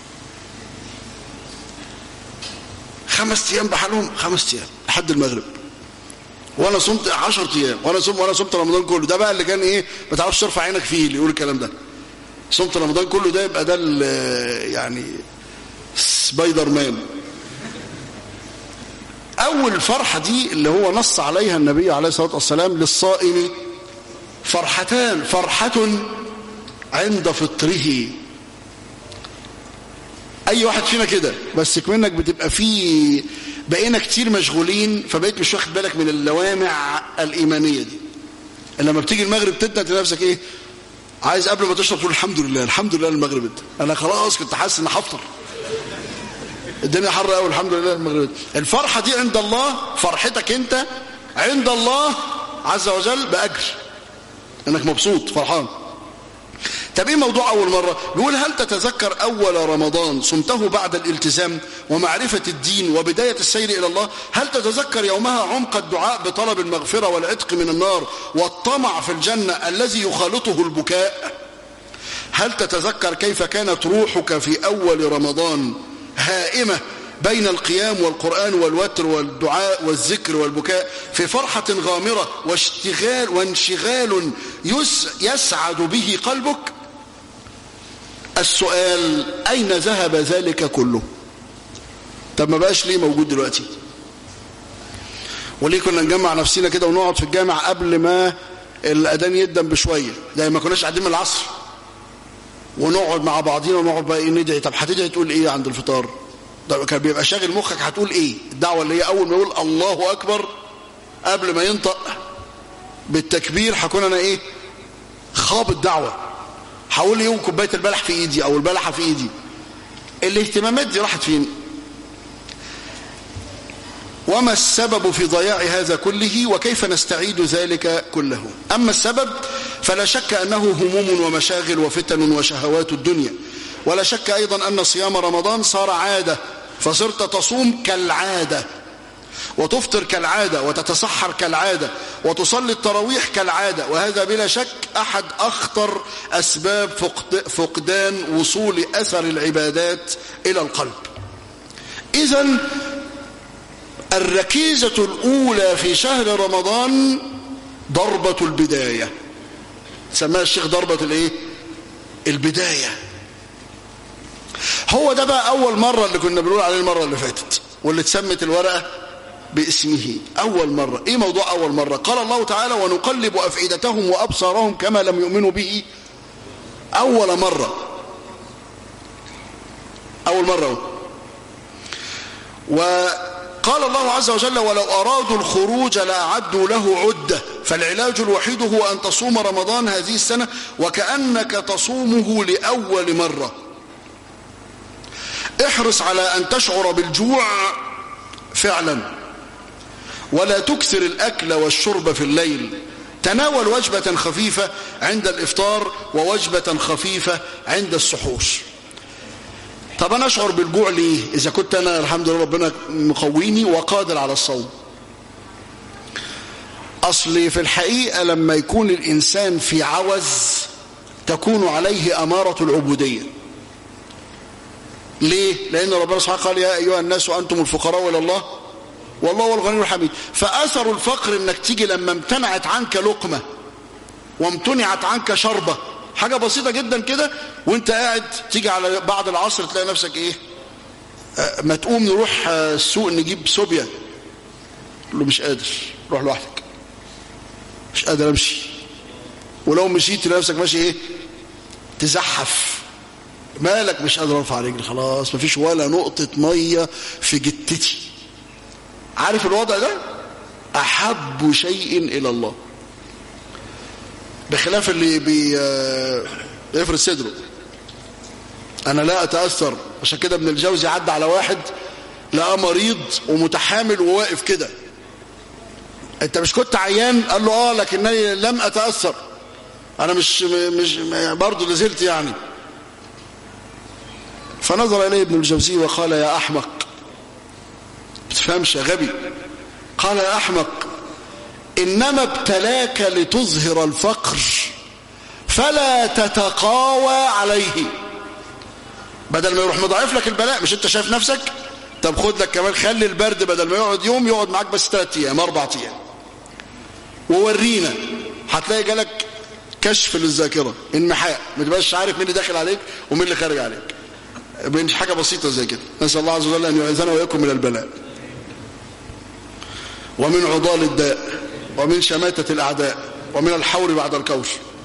خمس ايام بحالهم خمس ايام لحد المغرب وانا صمت 10 ايام وانا صمت وانا صمت رمضان كله ده بقى اللي كان ايه ما تعرفش ترفع عينك فيه اللي يقول الكلام ده صمت رمضان كله ده يبقى ده ال- يعني سبايدر مان اول فرحه دي اللي هو نص عليها النبي عليه الصلاه والسلام للصائم فرحتان فرحه عند فطره اي واحد فينا كده بس كمنك بتبقى فيه بقينا كتير مشغولين فبقيت مش واخد بالك من اللوامع الايمانيه دي لما بتيجي المغرب تبدا تلاقي نفسك ايه عايز قبل ما تشرب تقول الحمد لله الحمد لله المغرب ادى انا خلاص كنت حاسس ان هفطر الدنيا حر قوي الحمد لله المغرب ادى الفرحه دي عند الله فرحتك انت عند الله عز وجل باجر انك مبسوط فرحان طب ايه موضوع اول مرة بيقول هل تتذكر اول رمضان صمته بعد الالتزام ومعرفة الدين وبداية السير الى الله هل تتذكر يومها عمق الدعاء بطلب المغفرة والعتق من النار والطمع في الجنة الذي يخالطه البكاء هل تتذكر كيف كانت روحك في اول رمضان هائمة بين القيام والقرآن والوتر والدعاء والذكر والبكاء في فرحة غامرة واشتغال وانشغال يس يسعد به قلبك السؤال أين ذهب ذلك كله طب ما بقاش ليه موجود دلوقتي وليه كنا نجمع نفسنا كده ونقعد في الجامع قبل ما الأذان يدن بشوية زي ما كناش قاعدين من العصر ونقعد مع بعضينا ونقعد بقى ايه ندعي طب هتدعي تقول ايه عند الفطار ده كان بيبقى شاغل مخك هتقول ايه الدعوه اللي هي اول ما يقول الله اكبر قبل ما ينطق بالتكبير هكون انا ايه خاب الدعوه هقول ايه كوبايه البلح في ايدي او البلحه في ايدي الاهتمامات دي راحت فين وما السبب في ضياع هذا كله وكيف نستعيد ذلك كله أما السبب فلا شك أنه هموم ومشاغل وفتن وشهوات الدنيا ولا شك أيضا أن صيام رمضان صار عادة فصرت تصوم كالعادة وتفطر كالعادة وتتسحر كالعادة وتصلي التراويح كالعادة وهذا بلا شك أحد أخطر أسباب فقد فقدان وصول أثر العبادات إلى القلب إذا الركيزة الأولى في شهر رمضان ضربة البداية سماها الشيخ ضربة الايه البداية هو ده بقى أول مرة اللي كنا بنقول عليه المرة اللي فاتت واللي اتسمت الورقة باسمه أول مرة إيه موضوع أول مرة قال الله تعالى ونقلب أفئدتهم وأبصارهم كما لم يؤمنوا به أول مرة أول مرة وقال الله عز وجل ولو أرادوا الخروج لأعدوا له عدة فالعلاج الوحيد هو أن تصوم رمضان هذه السنة وكأنك تصومه لأول مرة احرص على أن تشعر بالجوع فعلا ولا تكثر الأكل والشرب في الليل تناول وجبة خفيفة عند الإفطار ووجبة خفيفة عند السحور طب أنا أشعر بالجوع ليه إذا كنت أنا الحمد لله ربنا مقويني وقادر على الصوم أصلي في الحقيقة لما يكون الإنسان في عوز تكون عليه أمارة العبودية ليه؟ لأن ربنا سبحانه قال يا أيها الناس وأنتم الفقراء إلى الله والله هو الغني الحميد فأثر الفقر إنك تيجي لما امتنعت عنك لقمة وامتنعت عنك شربة حاجة بسيطة جدا كده وانت قاعد تيجي على بعد العصر تلاقي نفسك ايه آه ما تقوم نروح آه السوق نجيب سوبيا له مش قادر روح لوحدك مش قادر امشي ولو مشيت تلاقي نفسك ماشي ايه تزحف مالك مش قادر ارفع رجلي خلاص مفيش ولا نقطة مية في جتتي عارف الوضع ده احب شيء الى الله بخلاف اللي بي يفرد صدره انا لا اتأثر عشان كده ابن الجوزي عدى على واحد لقى مريض ومتحامل وواقف كده انت مش كنت عيان قال له اه لكنني لم اتأثر انا مش مش برضه لازلت يعني فنظر اليه ابن الجوزي وقال يا احمق بتفهمش يا غبي قال يا احمق انما ابتلاك لتظهر الفقر فلا تتقاوى عليه بدل ما يروح مضاعف لك البلاء مش انت شايف نفسك طب خد لك كمان خلي البرد بدل ما يقعد يوم يقعد معاك بس ثلاث ايام اربع ايام وورينا هتلاقي جالك كشف للذاكره انمحاء ما تبقاش عارف مين اللي داخل عليك ومين اللي خارج عليك بين حاجه بسيطه زي كده نسال الله عز وجل ان يعيذنا واياكم من البلاء ومن عضال الداء ومن شماتة الأعداء ومن الحور بعد الكوش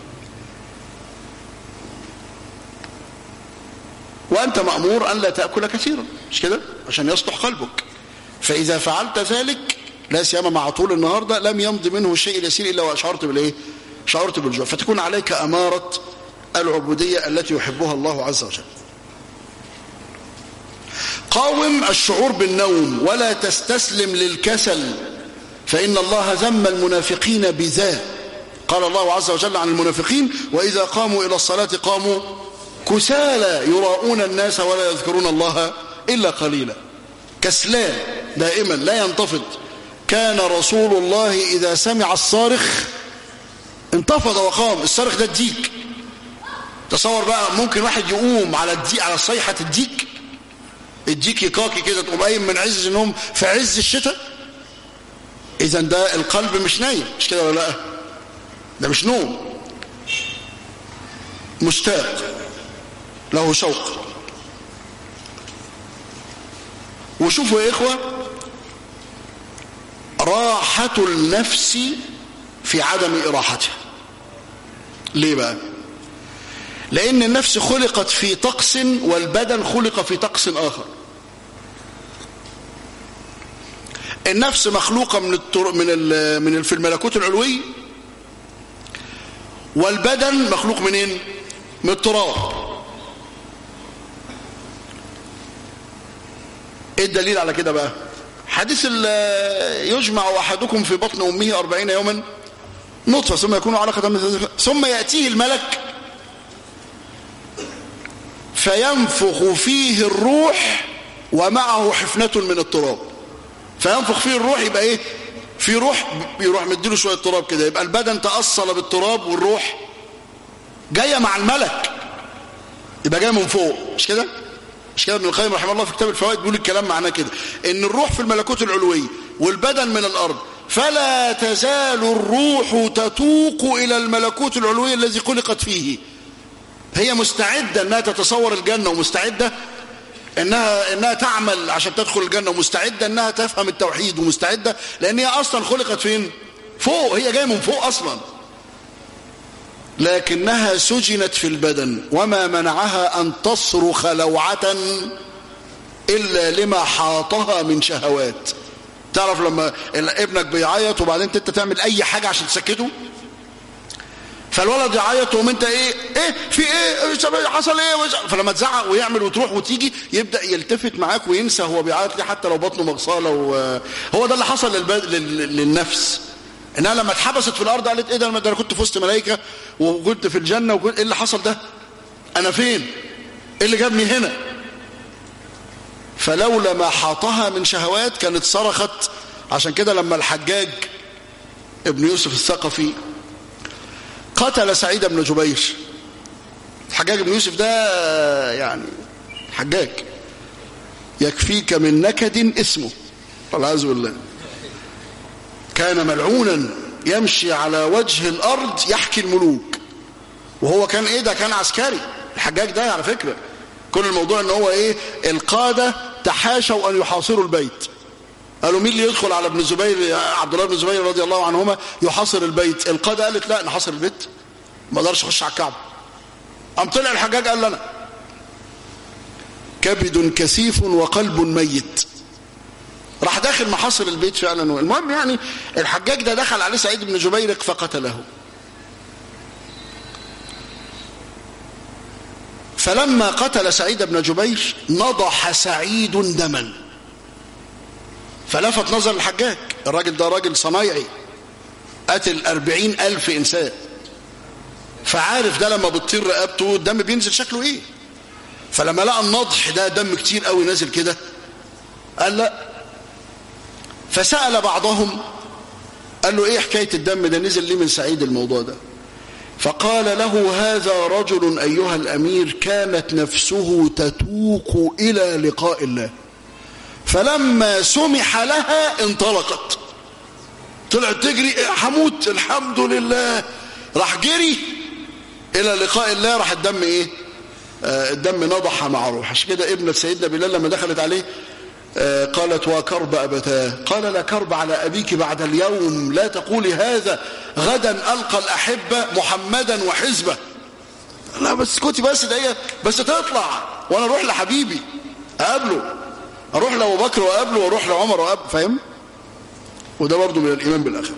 وأنت مأمور أن لا تأكل كثيرا مش كده عشان يصلح قلبك فإذا فعلت ذلك لا سيما مع طول النهار ده لم يمضي منه شيء يسير إلا وأشعرت بالإيه شعرت بالجوع فتكون عليك أمارة العبودية التي يحبها الله عز وجل قاوم الشعور بالنوم ولا تستسلم للكسل فإن الله ذم المنافقين بذا قال الله عز وجل عن المنافقين وإذا قاموا إلى الصلاة قاموا كسالى يراؤون الناس ولا يذكرون الله إلا قليلا كسلان دائما لا ينتفض كان رسول الله إذا سمع الصارخ انتفض وقام الصارخ ده الديك تصور بقى ممكن واحد يقوم على الديك على صيحة الديك الديك يكاكي كده تقوم قايم من عز النوم في عز الشتاء اذا ده القلب مش نايم مش كده ولا لا ده مش نوم مشتاق له شوق وشوفوا يا إخوة راحة النفس في عدم إراحتها ليه بقى لأن النفس خلقت في طقس والبدن خلق في طقس آخر النفس مخلوقة من التر... من ال... من ال... في الملكوت العلوي والبدن مخلوق منين من التراب ايه الدليل على كده بقى حديث يجمع احدكم في بطن امه أربعين يوما نطفه ثم يكون علقه مثل ثم ياتيه الملك فينفخ فيه الروح ومعه حفنه من التراب فينفخ فيه الروح يبقى ايه في روح بيروح مديله شويه تراب كده يبقى البدن تاصل بالتراب والروح جايه مع الملك يبقى جايه من فوق مش كده مش كده ابن القيم رحمه الله في كتاب الفوائد بيقول الكلام معناه كده ان الروح في الملكوت العلوي والبدن من الارض فلا تزال الروح تتوق الى الملكوت العلوي الذي خلقت فيه هي مستعده انها تتصور الجنه ومستعده انها انها تعمل عشان تدخل الجنه ومستعده انها تفهم التوحيد ومستعده لان هي اصلا خلقت فين فوق هي جايه من فوق اصلا لكنها سجنت في البدن وما منعها ان تصرخ لوعه الا لما حاطها من شهوات تعرف لما ابنك بيعيط وبعدين انت تعمل اي حاجه عشان تسكته فالولد يعيط وهم انت ايه ايه في ايه حصل ايه فلما تزعق ويعمل وتروح وتيجي يبدا يلتفت معاك وينسى هو بيعيط ليه حتى لو بطنه مغصاله هو ده اللي حصل للبد... لل... للنفس انها لما اتحبست في الارض قالت ايه ده انا كنت في وسط ملائكه وكنت في الجنه وكنت ايه اللي حصل ده انا فين ايه اللي جابني هنا فلولا ما حاطها من شهوات كانت صرخت عشان كده لما الحجاج ابن يوسف الثقفي قتل سعيد بن جبير الحجاج بن يوسف ده يعني حجاج يكفيك من نكد اسمه والعياذ بالله كان ملعونا يمشي على وجه الارض يحكي الملوك وهو كان ايه ده كان عسكري الحجاج ده على فكره كل الموضوع ان هو ايه القاده تحاشوا ان يحاصروا البيت قالوا مين اللي يدخل على ابن الزبير عبد الله بن الزبير رضي الله عنهما يحاصر البيت القاده قالت لا نحاصر البيت ما اقدرش اخش على الكعبه قام طلع الحجاج قال لنا كبد كثيف وقلب ميت راح داخل محاصر البيت فعلا المهم يعني الحجاج ده دخل عليه سعيد بن جبير فقتله فلما قتل سعيد بن جبير نضح سعيد دما فلفت نظر الحجاج الراجل ده راجل صنايعي قتل أربعين ألف إنسان فعارف ده لما بتطير رقبته الدم بينزل شكله إيه فلما لقى النضح ده دم كتير قوي نازل كده قال لا فسأل بعضهم قال له ايه حكاية الدم ده نزل ليه من سعيد الموضوع ده فقال له هذا رجل أيها الأمير كانت نفسه تتوق إلى لقاء الله فلما سمح لها انطلقت طلعت تجري حموت الحمد لله راح جري إلى لقاء الله راح الدم إيه آه الدم نضح مع روح عشان كده ابنة سيدنا بلال لما دخلت عليه آه قالت وكرب أبتاه قال لا كرب على أبيك بعد اليوم لا تقولي هذا غدا ألقى الأحبة محمدا وحزبه لا بس كنت بس ده بس تطلع وانا اروح لحبيبي اقابله اروح لابو بكر واقابله واروح لعمر واقابله فاهم وده برضه من الايمان بالاخره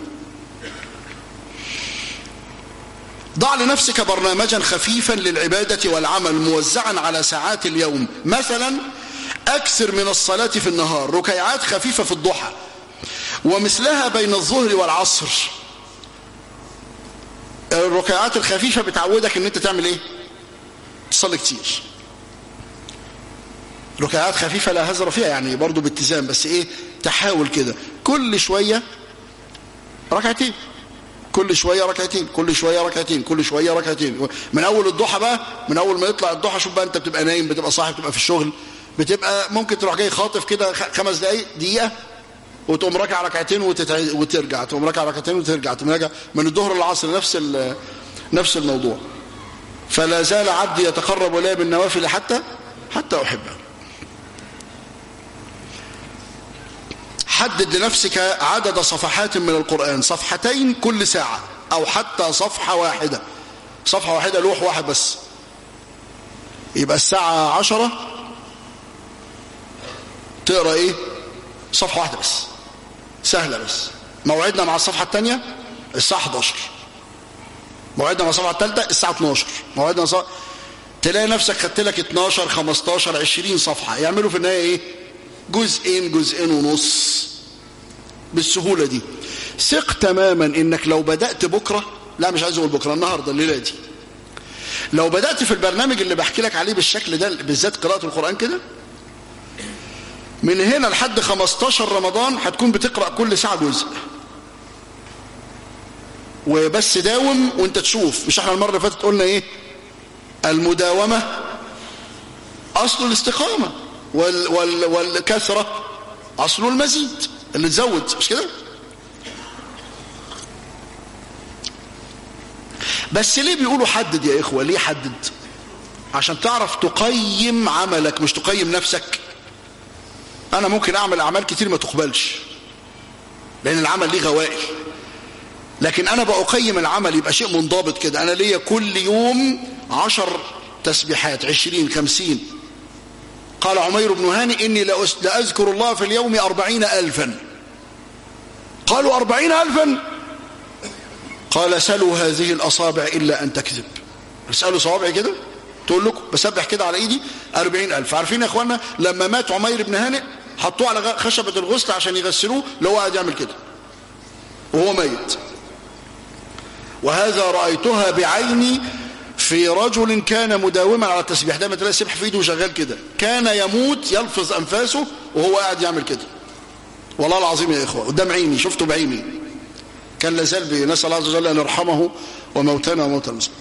ضع لنفسك برنامجا خفيفا للعبادة والعمل موزعا على ساعات اليوم مثلا أكثر من الصلاة في النهار ركيعات خفيفة في الضحى ومثلها بين الظهر والعصر الركيعات الخفيفة بتعودك ان انت تعمل ايه تصلي كتير ركيعات خفيفة لا هزر فيها يعني برضو باتزان بس ايه تحاول كده كل شوية ركعتين كل شوية ركعتين كل شوية ركعتين كل شوية ركعتين من اول الضحى بقى من اول ما يطلع الضحى شوف بقى انت بتبقى نايم بتبقى صاحي بتبقى في الشغل بتبقى ممكن تروح جاي خاطف كده خمس دقايق دقيقة وتقوم راكع ركعتين وتتع... وترجع تقوم راكع ركعتين وترجع تقوم راجع من الظهر للعصر نفس ال... نفس الموضوع فلا زال عبدي يتقرب الي بالنوافل حتى حتى احبه حدد لنفسك عدد صفحات من القرآن صفحتين كل ساعة أو حتى صفحة واحدة صفحة واحدة لوح واحد بس يبقى الساعة عشرة تقرأ ايه صفحة واحدة بس سهلة بس موعدنا مع الصفحة الثانية الساعة 11 موعدنا مع الصفحة الثالثة الساعة 12 موعدنا مع صفحة... تلاقي نفسك خدت لك 12 15 20 صفحة يعملوا في النهاية ايه جزئين جزئين ونص بالسهولة دي ثق تماما انك لو بدأت بكرة لا مش عايز اقول بكرة النهاردة الليلة دي لو بدأت في البرنامج اللي بحكي لك عليه بالشكل ده بالذات قراءة القرآن كده من هنا لحد 15 رمضان هتكون بتقرأ كل ساعة جزء وبس داوم وانت تشوف مش احنا المرة اللي فاتت قلنا ايه المداومة اصل الاستقامة وال وال والكثرة اصل المزيد اللي تزود مش كده بس ليه بيقولوا حدد يا اخوة ليه حدد عشان تعرف تقيم عملك مش تقيم نفسك انا ممكن اعمل اعمال كتير ما تقبلش لان العمل ليه غوائل لكن انا بقيم العمل يبقى شيء منضبط كده انا ليا كل يوم عشر تسبيحات عشرين خمسين قال عمير بن هاني اني لأذكر الله في اليوم أربعين ألفا قالوا أربعين ألفا قال سلوا هذه الأصابع إلا أن تكذب اسألوا صوابعي كده تقول لكم بسبح كده على ايدي أربعين ألف عارفين يا اخوانا لما مات عمير بن هانئ حطوه على خشبة الغسل عشان يغسلوه لو قاعد يعمل كده وهو ميت وهذا رأيتها بعيني في رجل كان مداوما على التسبيح دايما تلاقي السبح في ايده وشغال كده كان يموت يلفظ انفاسه وهو قاعد يعمل كده والله العظيم يا اخوه قدام عيني شفته بعيني كان لازال بنسال الله عز وجل ان يرحمه وموتنا وموتى المسلمين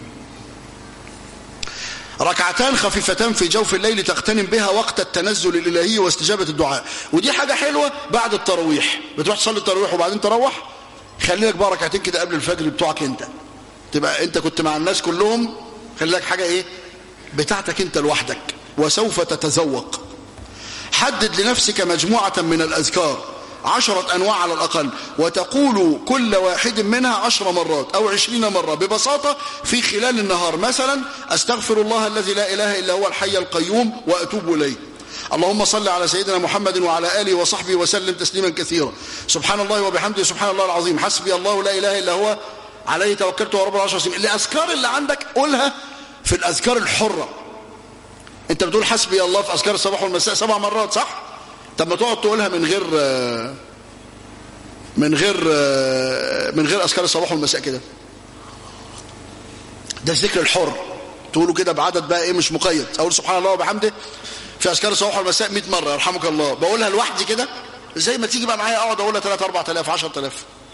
ركعتان خفيفتان في جوف الليل تغتنم بها وقت التنزل الإلهي واستجابة الدعاء ودي حاجة حلوة بعد التراويح بتروح تصلي التراويح وبعدين تروح خلي لك بقى ركعتين كده قبل الفجر بتوعك انت تبقى انت كنت مع الناس كلهم خلي لك حاجة ايه بتاعتك انت لوحدك وسوف تتذوق حدد لنفسك مجموعة من الأذكار عشرة أنواع على الأقل وتقول كل واحد منها عشر مرات أو عشرين مرة ببساطة في خلال النهار مثلا أستغفر الله الذي لا إله إلا هو الحي القيوم وأتوب إليه اللهم صل على سيدنا محمد وعلى آله وصحبه وسلم تسليما كثيرا سبحان الله وبحمده سبحان الله العظيم حسبي الله لا إله إلا هو عليه توكلت ورب العرش العظيم الأذكار اللي عندك قولها في الأذكار الحرة انت بتقول حسبي الله في أذكار الصباح والمساء سبع مرات صح طب ما تقعد تقولها من غير من غير من غير أذكار الصباح والمساء كده ده الذكر الحر تقولوا كده بعدد بقى ايه مش مقيد اقول سبحان الله وبحمده في اذكار الصباح والمساء 100 مره يرحمك الله بقولها لوحدي كده زي ما تيجي بقى معايا اقعد اقولها 3 4000 10000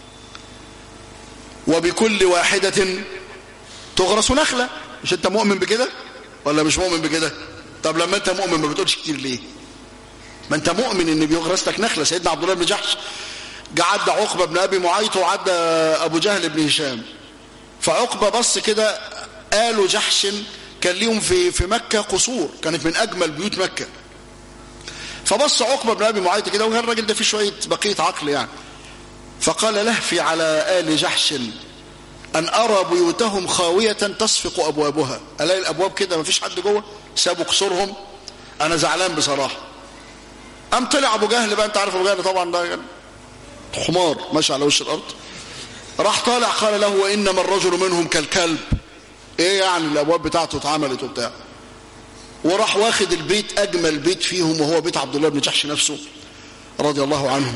وبكل واحده تغرس نخله مش انت مؤمن بكده ولا مش مؤمن بكده طب لما انت مؤمن ما بتقولش كتير ليه ما انت مؤمن ان بيغرس لك نخله سيدنا عبد الله بن جحش عدى عقبه بن ابي معيط وعدى ابو جهل بن هشام فعقبه بص كده قالوا جحش كان ليهم في في مكه قصور كانت من اجمل بيوت مكه فبص عقبه بن ابي معيط كده وكان الراجل ده فيه شويه بقيه عقل يعني فقال لهفي على ال جحش ان ارى بيوتهم خاويه تصفق ابوابها الاقي الابواب كده ما فيش حد جوه سابوا قصورهم انا زعلان بصراحه قام طلع ابو جهل بقى انت عارف ابو جهل طبعا ده حمار ماشي على وش الارض راح طالع قال له وانما الرجل منهم كالكلب ايه يعني الابواب بتاعته اتعملت وبتاع وراح واخد البيت اجمل بيت فيهم وهو بيت عبد الله بن جحش نفسه رضي الله عنه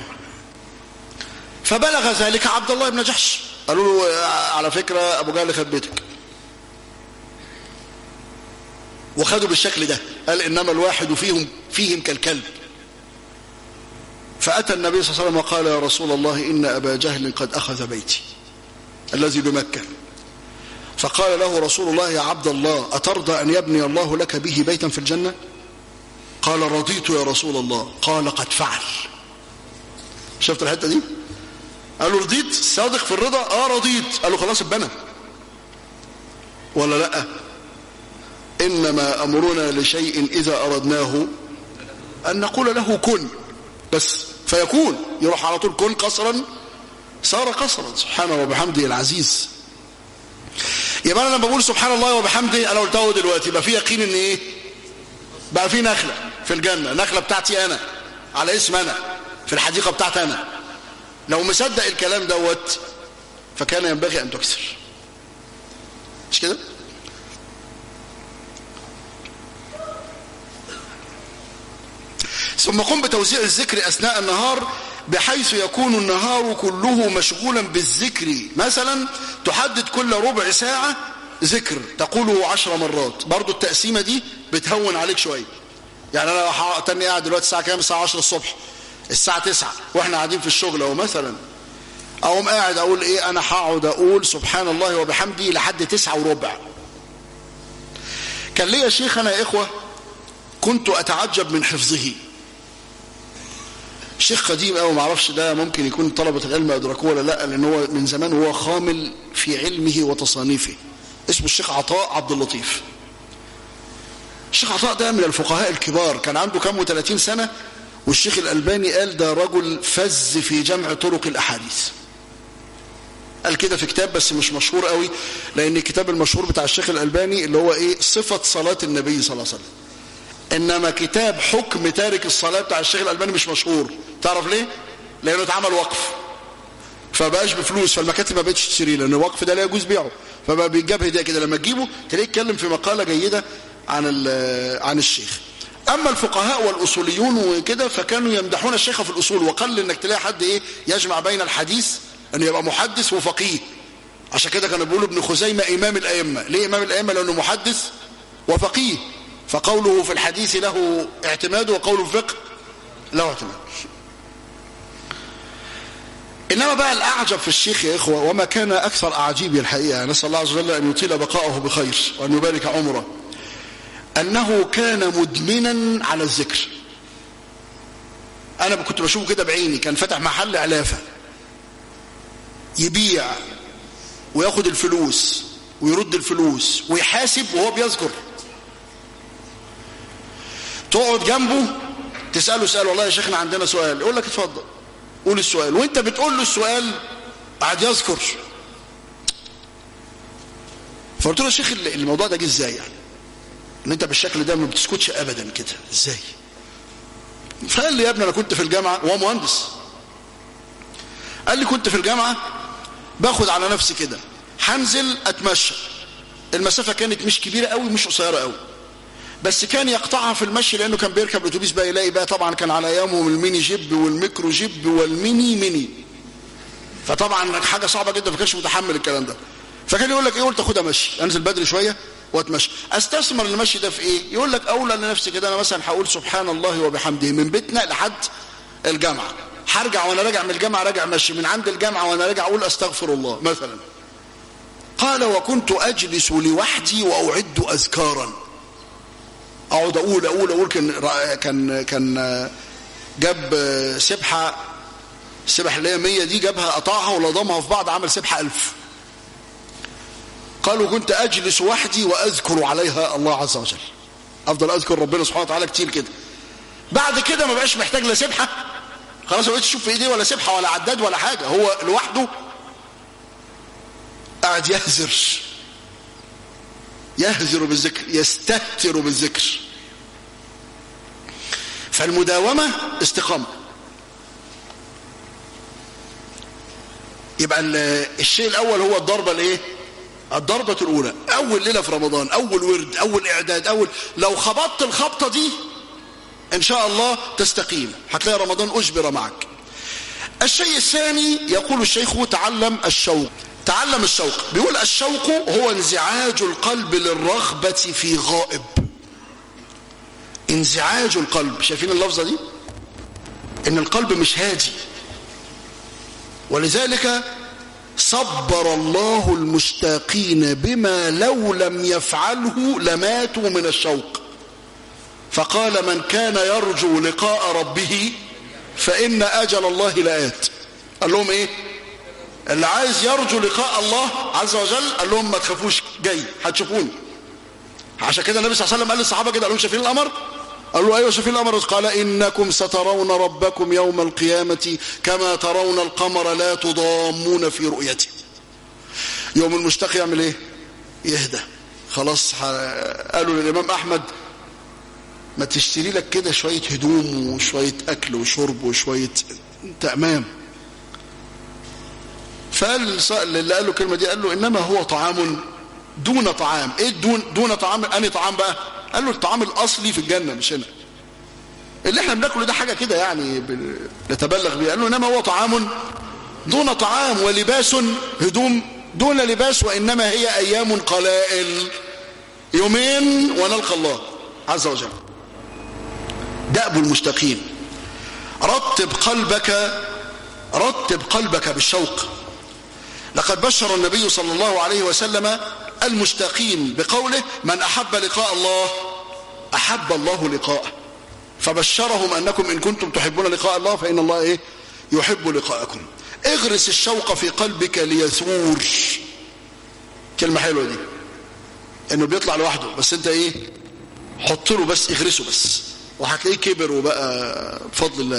فبلغ ذلك عبد الله بن جحش قالوا له على فكرة ابو جهل خد بيتك وخدوا بالشكل ده قال انما الواحد فيهم فيهم كالكلب فأتى النبي صلى الله عليه وسلم وقال يا رسول الله إن أبا جهل قد أخذ بيتي الذي بمكة فقال له رسول الله يا عبد الله أترضى أن يبني الله لك به بيتا في الجنة قال رضيت يا رسول الله قال قد فعل شفت الحتة دي قال له رضيت صادق في الرضا اه رضيت قال له خلاص اتبنى ولا لا إنما أمرنا لشيء إذا أردناه أن نقول له كن بس فيكون يروح على طول كن قصرا صار قصرا سبحانه وبحمده العزيز يبقى انا لما بقول سبحان الله وبحمده انا قلته دلوقتي يبقى في يقين ان ايه بقى في نخله في الجنه نخله بتاعتي انا على اسم انا في الحديقه بتاعتي انا لو مصدق الكلام دوت فكان ينبغي ان تكسر مش كده ثم قم بتوزيع الذكر أثناء النهار بحيث يكون النهار كله مشغولا بالذكر مثلا تحدد كل ربع ساعة ذكر تقوله عشر مرات برضو التقسيمة دي بتهون عليك شوية يعني أنا تاني قاعد دلوقتي الساعة كام الساعة 10 الصبح الساعة 9 وإحنا قاعدين في الشغل أو مثلا أقوم قاعد أقول إيه أنا هقعد أقول سبحان الله وبحمده لحد تسعة وربع كان ليا شيخ أنا يا إخوة كنت أتعجب من حفظه شيخ قديم قوي ما اعرفش ده ممكن يكون طلبة العلم ادركوه ولا لا لان هو من زمان وهو خامل في علمه وتصانيفه اسمه الشيخ عطاء عبد اللطيف الشيخ عطاء ده من الفقهاء الكبار كان عنده كام و30 سنة والشيخ الألباني قال ده رجل فز في جمع طرق الأحاديث قال كده في كتاب بس مش مشهور قوي لأن الكتاب المشهور بتاع الشيخ الألباني اللي هو إيه صفة صلاة النبي صلى الله عليه وسلم إنما كتاب حكم تارك الصلاة بتاع الشيخ الألباني مش مشهور تعرف ليه؟ لأنه اتعمل وقف فبقاش بفلوس فالمكاتب ما بقتش تشتريه لأن الوقف ده لا يجوز بيعه فبقى بيتجاب هدية كده لما تجيبه تلاقيه يتكلم في مقالة جيدة عن عن الشيخ أما الفقهاء والأصوليون وكده فكانوا يمدحون الشيخ في الأصول وقل إنك تلاقي حد إيه يجمع بين الحديث أن يبقى محدث وفقيه عشان كده كانوا بيقولوا ابن خزيمة إمام الأئمة ليه إمام الأئمة لأنه محدث وفقيه فقوله في الحديث له اعتماد وقوله في الفقه له اعتماد إنما بقى الأعجب في الشيخ يا إخوة وما كان أكثر أعجيبي الحقيقة نسأل الله عز وجل أن يطيل بقاءه بخير وأن يبارك عمره أنه كان مدمنا على الذكر أنا كنت بشوفه كده بعيني كان فتح محل علافة يبيع وياخد الفلوس ويرد الفلوس ويحاسب وهو بيذكر تقعد جنبه تسأله سؤال والله يا شيخنا عندنا سؤال يقول لك اتفضل قول السؤال وانت بتقول له السؤال قاعد يذكر فقلت له يا شيخ الموضوع ده جه ازاي يعني ان انت بالشكل ده ما بتسكتش ابدا كده ازاي فقال لي يا ابني انا كنت في الجامعه وهو مهندس قال لي كنت في الجامعه باخد على نفسي كده هنزل اتمشى المسافه كانت مش كبيره قوي مش قصيره قوي بس كان يقطعها في المشي لانه كان بيركب الاتوبيس بقى يلاقي بقى طبعا كان على ايامهم الميني جيب والميكرو جيب والميني ميني فطبعا حاجه صعبه جدا ما كانش متحمل الكلام ده فكان يقول لك ايه قلت اخدها مشي انزل بدري شويه واتمشى استثمر المشي ده في ايه يقول لك اولى لنفسي كده انا مثلا هقول سبحان الله وبحمده من بيتنا لحد الجامعه هرجع وانا راجع من الجامعه راجع مشي من عند الجامعه وانا راجع اقول استغفر الله مثلا قال وكنت اجلس لوحدي واعد اذكارا اقعد اقول اقول اقول كان كان كان جاب سبحه السبحه اللي هي 100 دي جابها قطعها ولضمها في بعض عمل سبحه 1000 قالوا كنت اجلس وحدي واذكر عليها الله عز وجل افضل اذكر ربنا سبحانه وتعالى كتير كده بعد كده ما بقاش محتاج لا سبحه خلاص ما بقتش تشوف في ايديه ولا سبحه ولا عداد ولا حاجه هو لوحده قاعد يهزر يهزر بالذكر يستهتر بالذكر فالمداومة استقامة يبقى الشيء الأول هو الضربة الايه الضربة الأولى أول ليلة في رمضان أول ورد أول إعداد أول لو خبطت الخبطة دي إن شاء الله تستقيم هتلاقي رمضان أجبر معك الشيء الثاني يقول الشيخ تعلم الشوق تعلم الشوق بيقول الشوق هو انزعاج القلب للرغبة في غائب انزعاج القلب شايفين اللفظة دي ان القلب مش هادي ولذلك صبر الله المشتاقين بما لو لم يفعله لماتوا من الشوق فقال من كان يرجو لقاء ربه فإن أجل الله لآت قال لهم ايه اللي عايز يرجو لقاء الله عز وجل قال لهم ما تخافوش جاي هتشوفوني عشان كده النبي صلى الله عليه وسلم قال للصحابه كده قال لهم شايفين القمر قالوا ايوه شايفين القمر قال انكم سترون ربكم يوم القيامه كما ترون القمر لا تضامون في رؤيته يوم المشتاق يعمل ايه يهدى خلاص قالوا للامام احمد ما تشتري لك كده شويه هدوم وشويه اكل وشرب وشويه تأمام فقال اللي قال له الكلمه دي قال له انما هو طعام دون طعام ايه دون دون طعام انهي طعام بقى قال له الطعام الاصلي في الجنه مش هنا اللي احنا بناكله ده حاجه كده يعني نتبلغ بيه قال له انما هو طعام دون طعام ولباس هدوم دون لباس وانما هي ايام قلائل يومين ونلقى الله عز وجل دأب المشتاقين رتب قلبك رتب قلبك بالشوق لقد بشر النبي صلى الله عليه وسلم المشتاقين بقوله من أحب لقاء الله أحب الله لقاءه فبشرهم أنكم إن كنتم تحبون لقاء الله فإن الله إيه يحب لقاءكم اغرس الشوق في قلبك ليثور كلمة حلوة دي انه بيطلع لوحده بس انت ايه حط له بس اغرسه بس وهتلاقيه كبر وبقى بفضل الله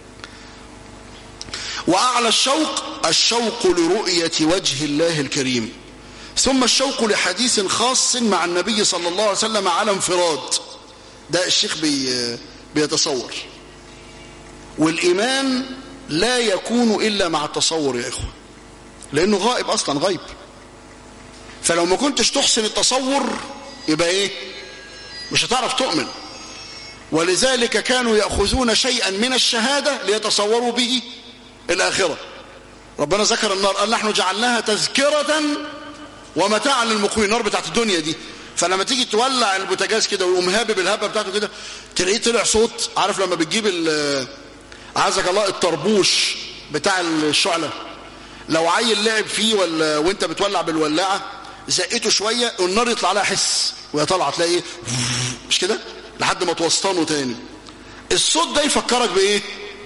وأعلى الشوق الشوق لرؤية وجه الله الكريم ثم الشوق لحديث خاص مع النبي صلى الله عليه وسلم على انفراد ده الشيخ بي بيتصور والإيمان لا يكون إلا مع التصور يا إخوة لأنه غائب أصلا غيب فلو ما كنتش تحسن التصور يبقى إيه مش هتعرف تؤمن ولذلك كانوا يأخذون شيئا من الشهادة ليتصوروا به الآخرة ربنا ذكر النار قال نحن جعلناها تذكرة ومتاعا للمقوين النار بتاعت الدنيا دي فلما تيجي تولع البوتاجاز كده ويقوم هابب الهبه بتاعته كده تلاقيه طلع صوت عارف لما بتجيب عزك الله الطربوش بتاع الشعله لو عيل لعب فيه ولا وانت بتولع بالولاعه زقته شويه والنار يطلع لها حس وهي طالعه تلاقي ايه مش كده لحد ما توسطنه تاني الصوت ده يفكرك بايه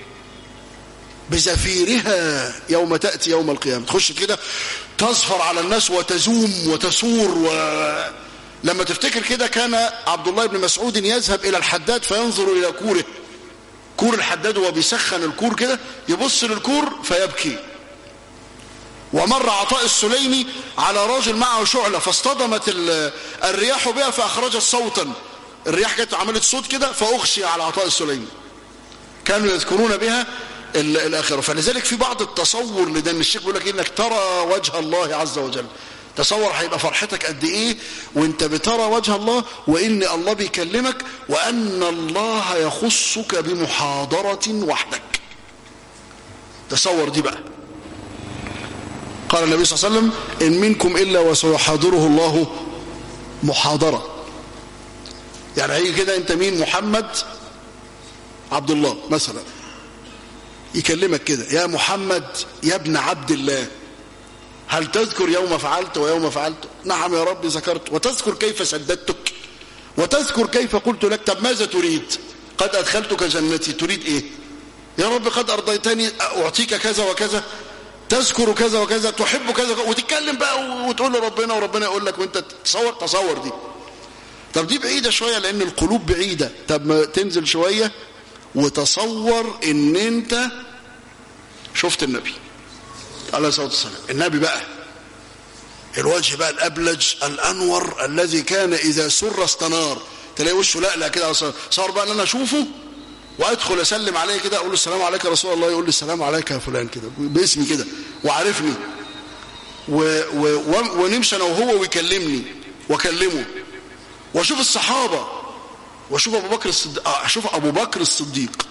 بزفيرها يوم تأتي يوم القيامة تخش كده تظفر على الناس وتزوم وتسور و... لما تفتكر كده كان عبد الله بن مسعود يذهب إلى الحداد فينظر إلى كوره كور الحداد وهو بيسخن الكور كده يبص للكور فيبكي ومر عطاء السليمي على راجل معه شعلة فاصطدمت الرياح بها فأخرجت صوتا الرياح جت عملت صوت كده فأغشي على عطاء السليمي كانوا يذكرون بها الآخرة فلذلك في بعض التصور لده ان الشيخ بيقول لك انك ترى وجه الله عز وجل تصور هيبقى فرحتك قد ايه وانت بترى وجه الله وان الله بيكلمك وان الله يخصك بمحاضرة وحدك تصور دي بقى قال النبي صلى الله عليه وسلم إن منكم إلا وسيحاضره الله محاضرة يعني هيجي كده أنت مين محمد عبد الله مثلا يكلمك كده يا محمد يا ابن عبد الله هل تذكر يوم فعلت ويوم فعلت نعم يا رب ذكرت وتذكر كيف سددتك وتذكر كيف قلت لك طب ماذا تريد قد أدخلتك جنتي تريد إيه يا رب قد أرضيتني أعطيك كذا وكذا تذكر كذا وكذا تحب كذا وتتكلم بقى وتقول لربنا وربنا يقول لك وانت تصور تصور دي طب دي بعيدة شوية لأن القلوب بعيدة طب ما تنزل شوية وتصور ان انت شفت النبي عليه الصلاة والسلام النبي بقى الوجه بقى الأبلج الأنور الذي كان إذا سر استنار تلاقي وشه لا لا كده صار بقى ان انا اشوفه وادخل اسلم عليه كده اقول له السلام عليك يا رسول الله يقول لي السلام عليك يا فلان كده باسمي كده وعارفني و و ونمشي انا وهو ويكلمني واكلمه واشوف الصحابه واشوف ابو بكر الصديق اشوف ابو بكر الصديق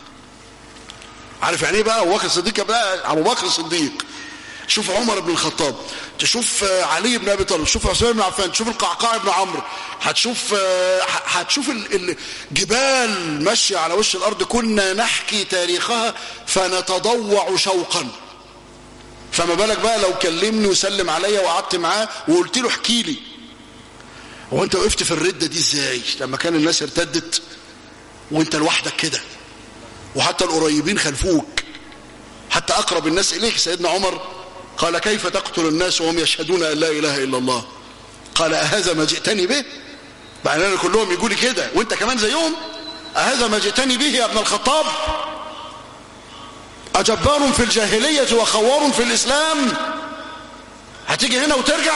عارف يعني ايه بقى ابو بكر الصديق بقى ابو بكر الصديق تشوف عمر بن الخطاب تشوف علي بن ابي طالب تشوف عثمان بن عفان تشوف القعقاع بن عمرو هتشوف هتشوف الجبال ماشيه على وش الارض كنا نحكي تاريخها فنتضوع شوقا فما بالك بقى لو كلمني وسلم عليا وقعدت معاه وقلت له احكي لي هو انت وقفت في الرده دي ازاي لما كان الناس ارتدت وانت لوحدك كده وحتى القريبين خلفوك حتى اقرب الناس اليك سيدنا عمر قال كيف تقتل الناس وهم يشهدون أن لا إله إلا الله قال أهذا ما جئتني به بعد أن كلهم يقولي كده وانت كمان زيهم أهذا ما جئتني به يا ابن الخطاب أجبار في الجاهلية وخوار في الإسلام هتيجي هنا وترجع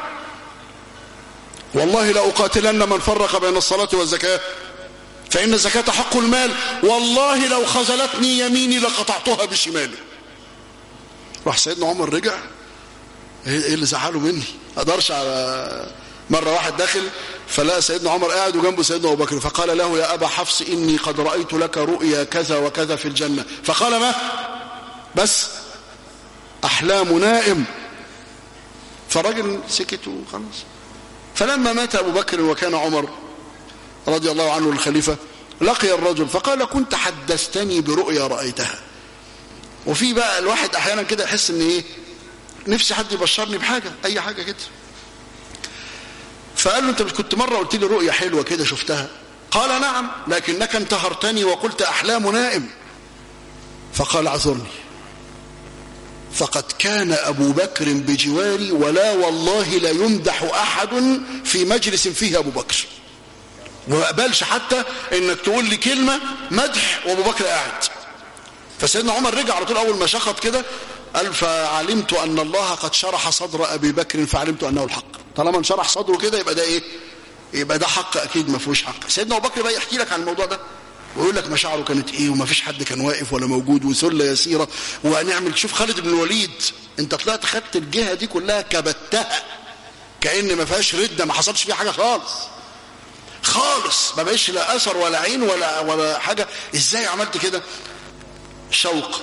والله لأقاتلن من فرق بين الصلاة والزكاة فإن الزكاة حق المال والله لو خزلتني يميني لقطعتها بشمالي راح سيدنا عمر رجع ايه اللي زعله مني اقدرش على مرة واحد داخل فلقى سيدنا عمر قاعد وجنبه سيدنا ابو بكر فقال له يا ابا حفص اني قد رايت لك رؤيا كذا وكذا في الجنه فقال ما بس احلام نائم فالراجل سكت وخلاص فلما مات ابو بكر وكان عمر رضي الله عنه الخليفه لقي الرجل فقال كنت حدثتني برؤيا رايتها وفي بقى الواحد احيانا كده يحس ان ايه نفسي حد يبشرني بحاجة اي حاجة كده فقال له انت كنت مرة قلت لي رؤية حلوة كده شفتها قال نعم لكنك انتهرتني وقلت احلام نائم فقال اعذرني فقد كان ابو بكر بجواري ولا والله لا يمدح احد في مجلس فيه ابو بكر وما اقبلش حتى انك تقول لي كلمة مدح وابو بكر قاعد فسيدنا عمر رجع على طول اول ما شخط كده قال فعلمت ان الله قد شرح صدر ابي بكر فعلمت انه الحق طالما انشرح صدره كده يبقى ده ايه يبقى ده حق اكيد ما فيهوش حق سيدنا ابو بكر بقى يحكي لك عن الموضوع ده ويقول لك مشاعره كانت ايه وما فيش حد كان واقف ولا موجود وسله يسيره وهنعمل شوف خالد بن الوليد انت طلعت خدت الجهه دي كلها كبتها كان ما فيهاش رده ما حصلش فيها حاجه خالص خالص ما بقاش لا اثر ولا عين ولا ولا حاجه ازاي عملت كده شوق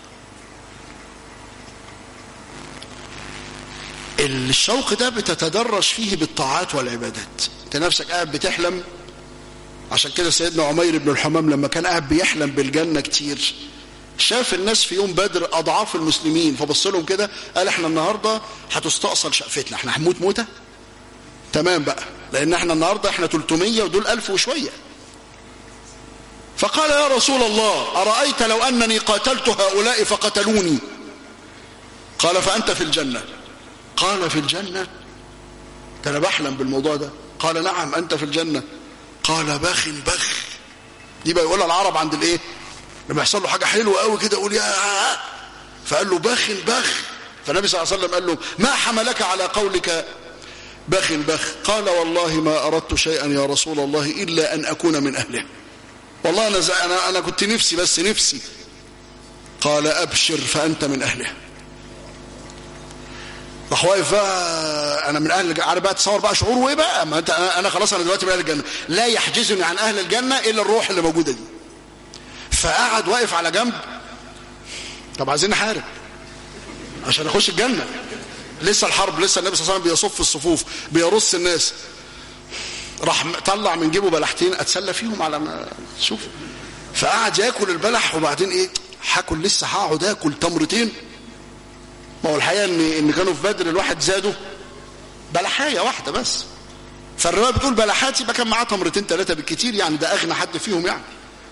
الشوق ده بتتدرج فيه بالطاعات والعبادات انت نفسك قاعد بتحلم عشان كده سيدنا عمير بن الحمام لما كان قاعد بيحلم بالجنة كتير شاف الناس في يوم بدر أضعاف المسلمين فبص لهم كده قال احنا النهاردة هتستأصل شقفتنا احنا هنموت موتة تمام بقى لأن احنا النهاردة احنا 300 ودول 1000 وشوية فقال يا رسول الله أرأيت لو أنني قاتلت هؤلاء فقتلوني قال فأنت في الجنة قال في الجنة ده أنا بحلم بالموضوع ده قال نعم أنت في الجنة قال بخ بخ دي بقى يقولها العرب عند الايه لما يحصل له حاجة حلوة قوي كده يقول يا فقال له بخ بخ فالنبي صلى الله عليه وسلم قال له ما حملك على قولك بخ بخ قال والله ما أردت شيئا يا رسول الله إلا أن أكون من أهله والله أنا, أنا, أنا كنت نفسي بس نفسي قال أبشر فأنت من أهله راح واقف بقى انا من اهل الجنه عارف بقى تصور بقى شعوره ايه بقى ما انت انا خلاص انا دلوقتي من اهل الجنه لا يحجزني عن اهل الجنه الا الروح اللي موجوده دي فقعد واقف على جنب طب عايزين نحارب عشان اخش الجنه لسه الحرب لسه النبي صلى الله عليه وسلم بيصف الصفوف بيرص الناس راح طلع من جيبه بلحتين اتسلى فيهم على ما شوف فقعد ياكل البلح وبعدين ايه هاكل لسه هقعد اكل تمرتين ما هو الحقيقه ان ان كانوا في بدر الواحد زادوا بلحايه واحده بس فالروايه بتقول بلحات يبقى كان معاه تمرتين ثلاثه بالكتير يعني ده اغنى حد فيهم يعني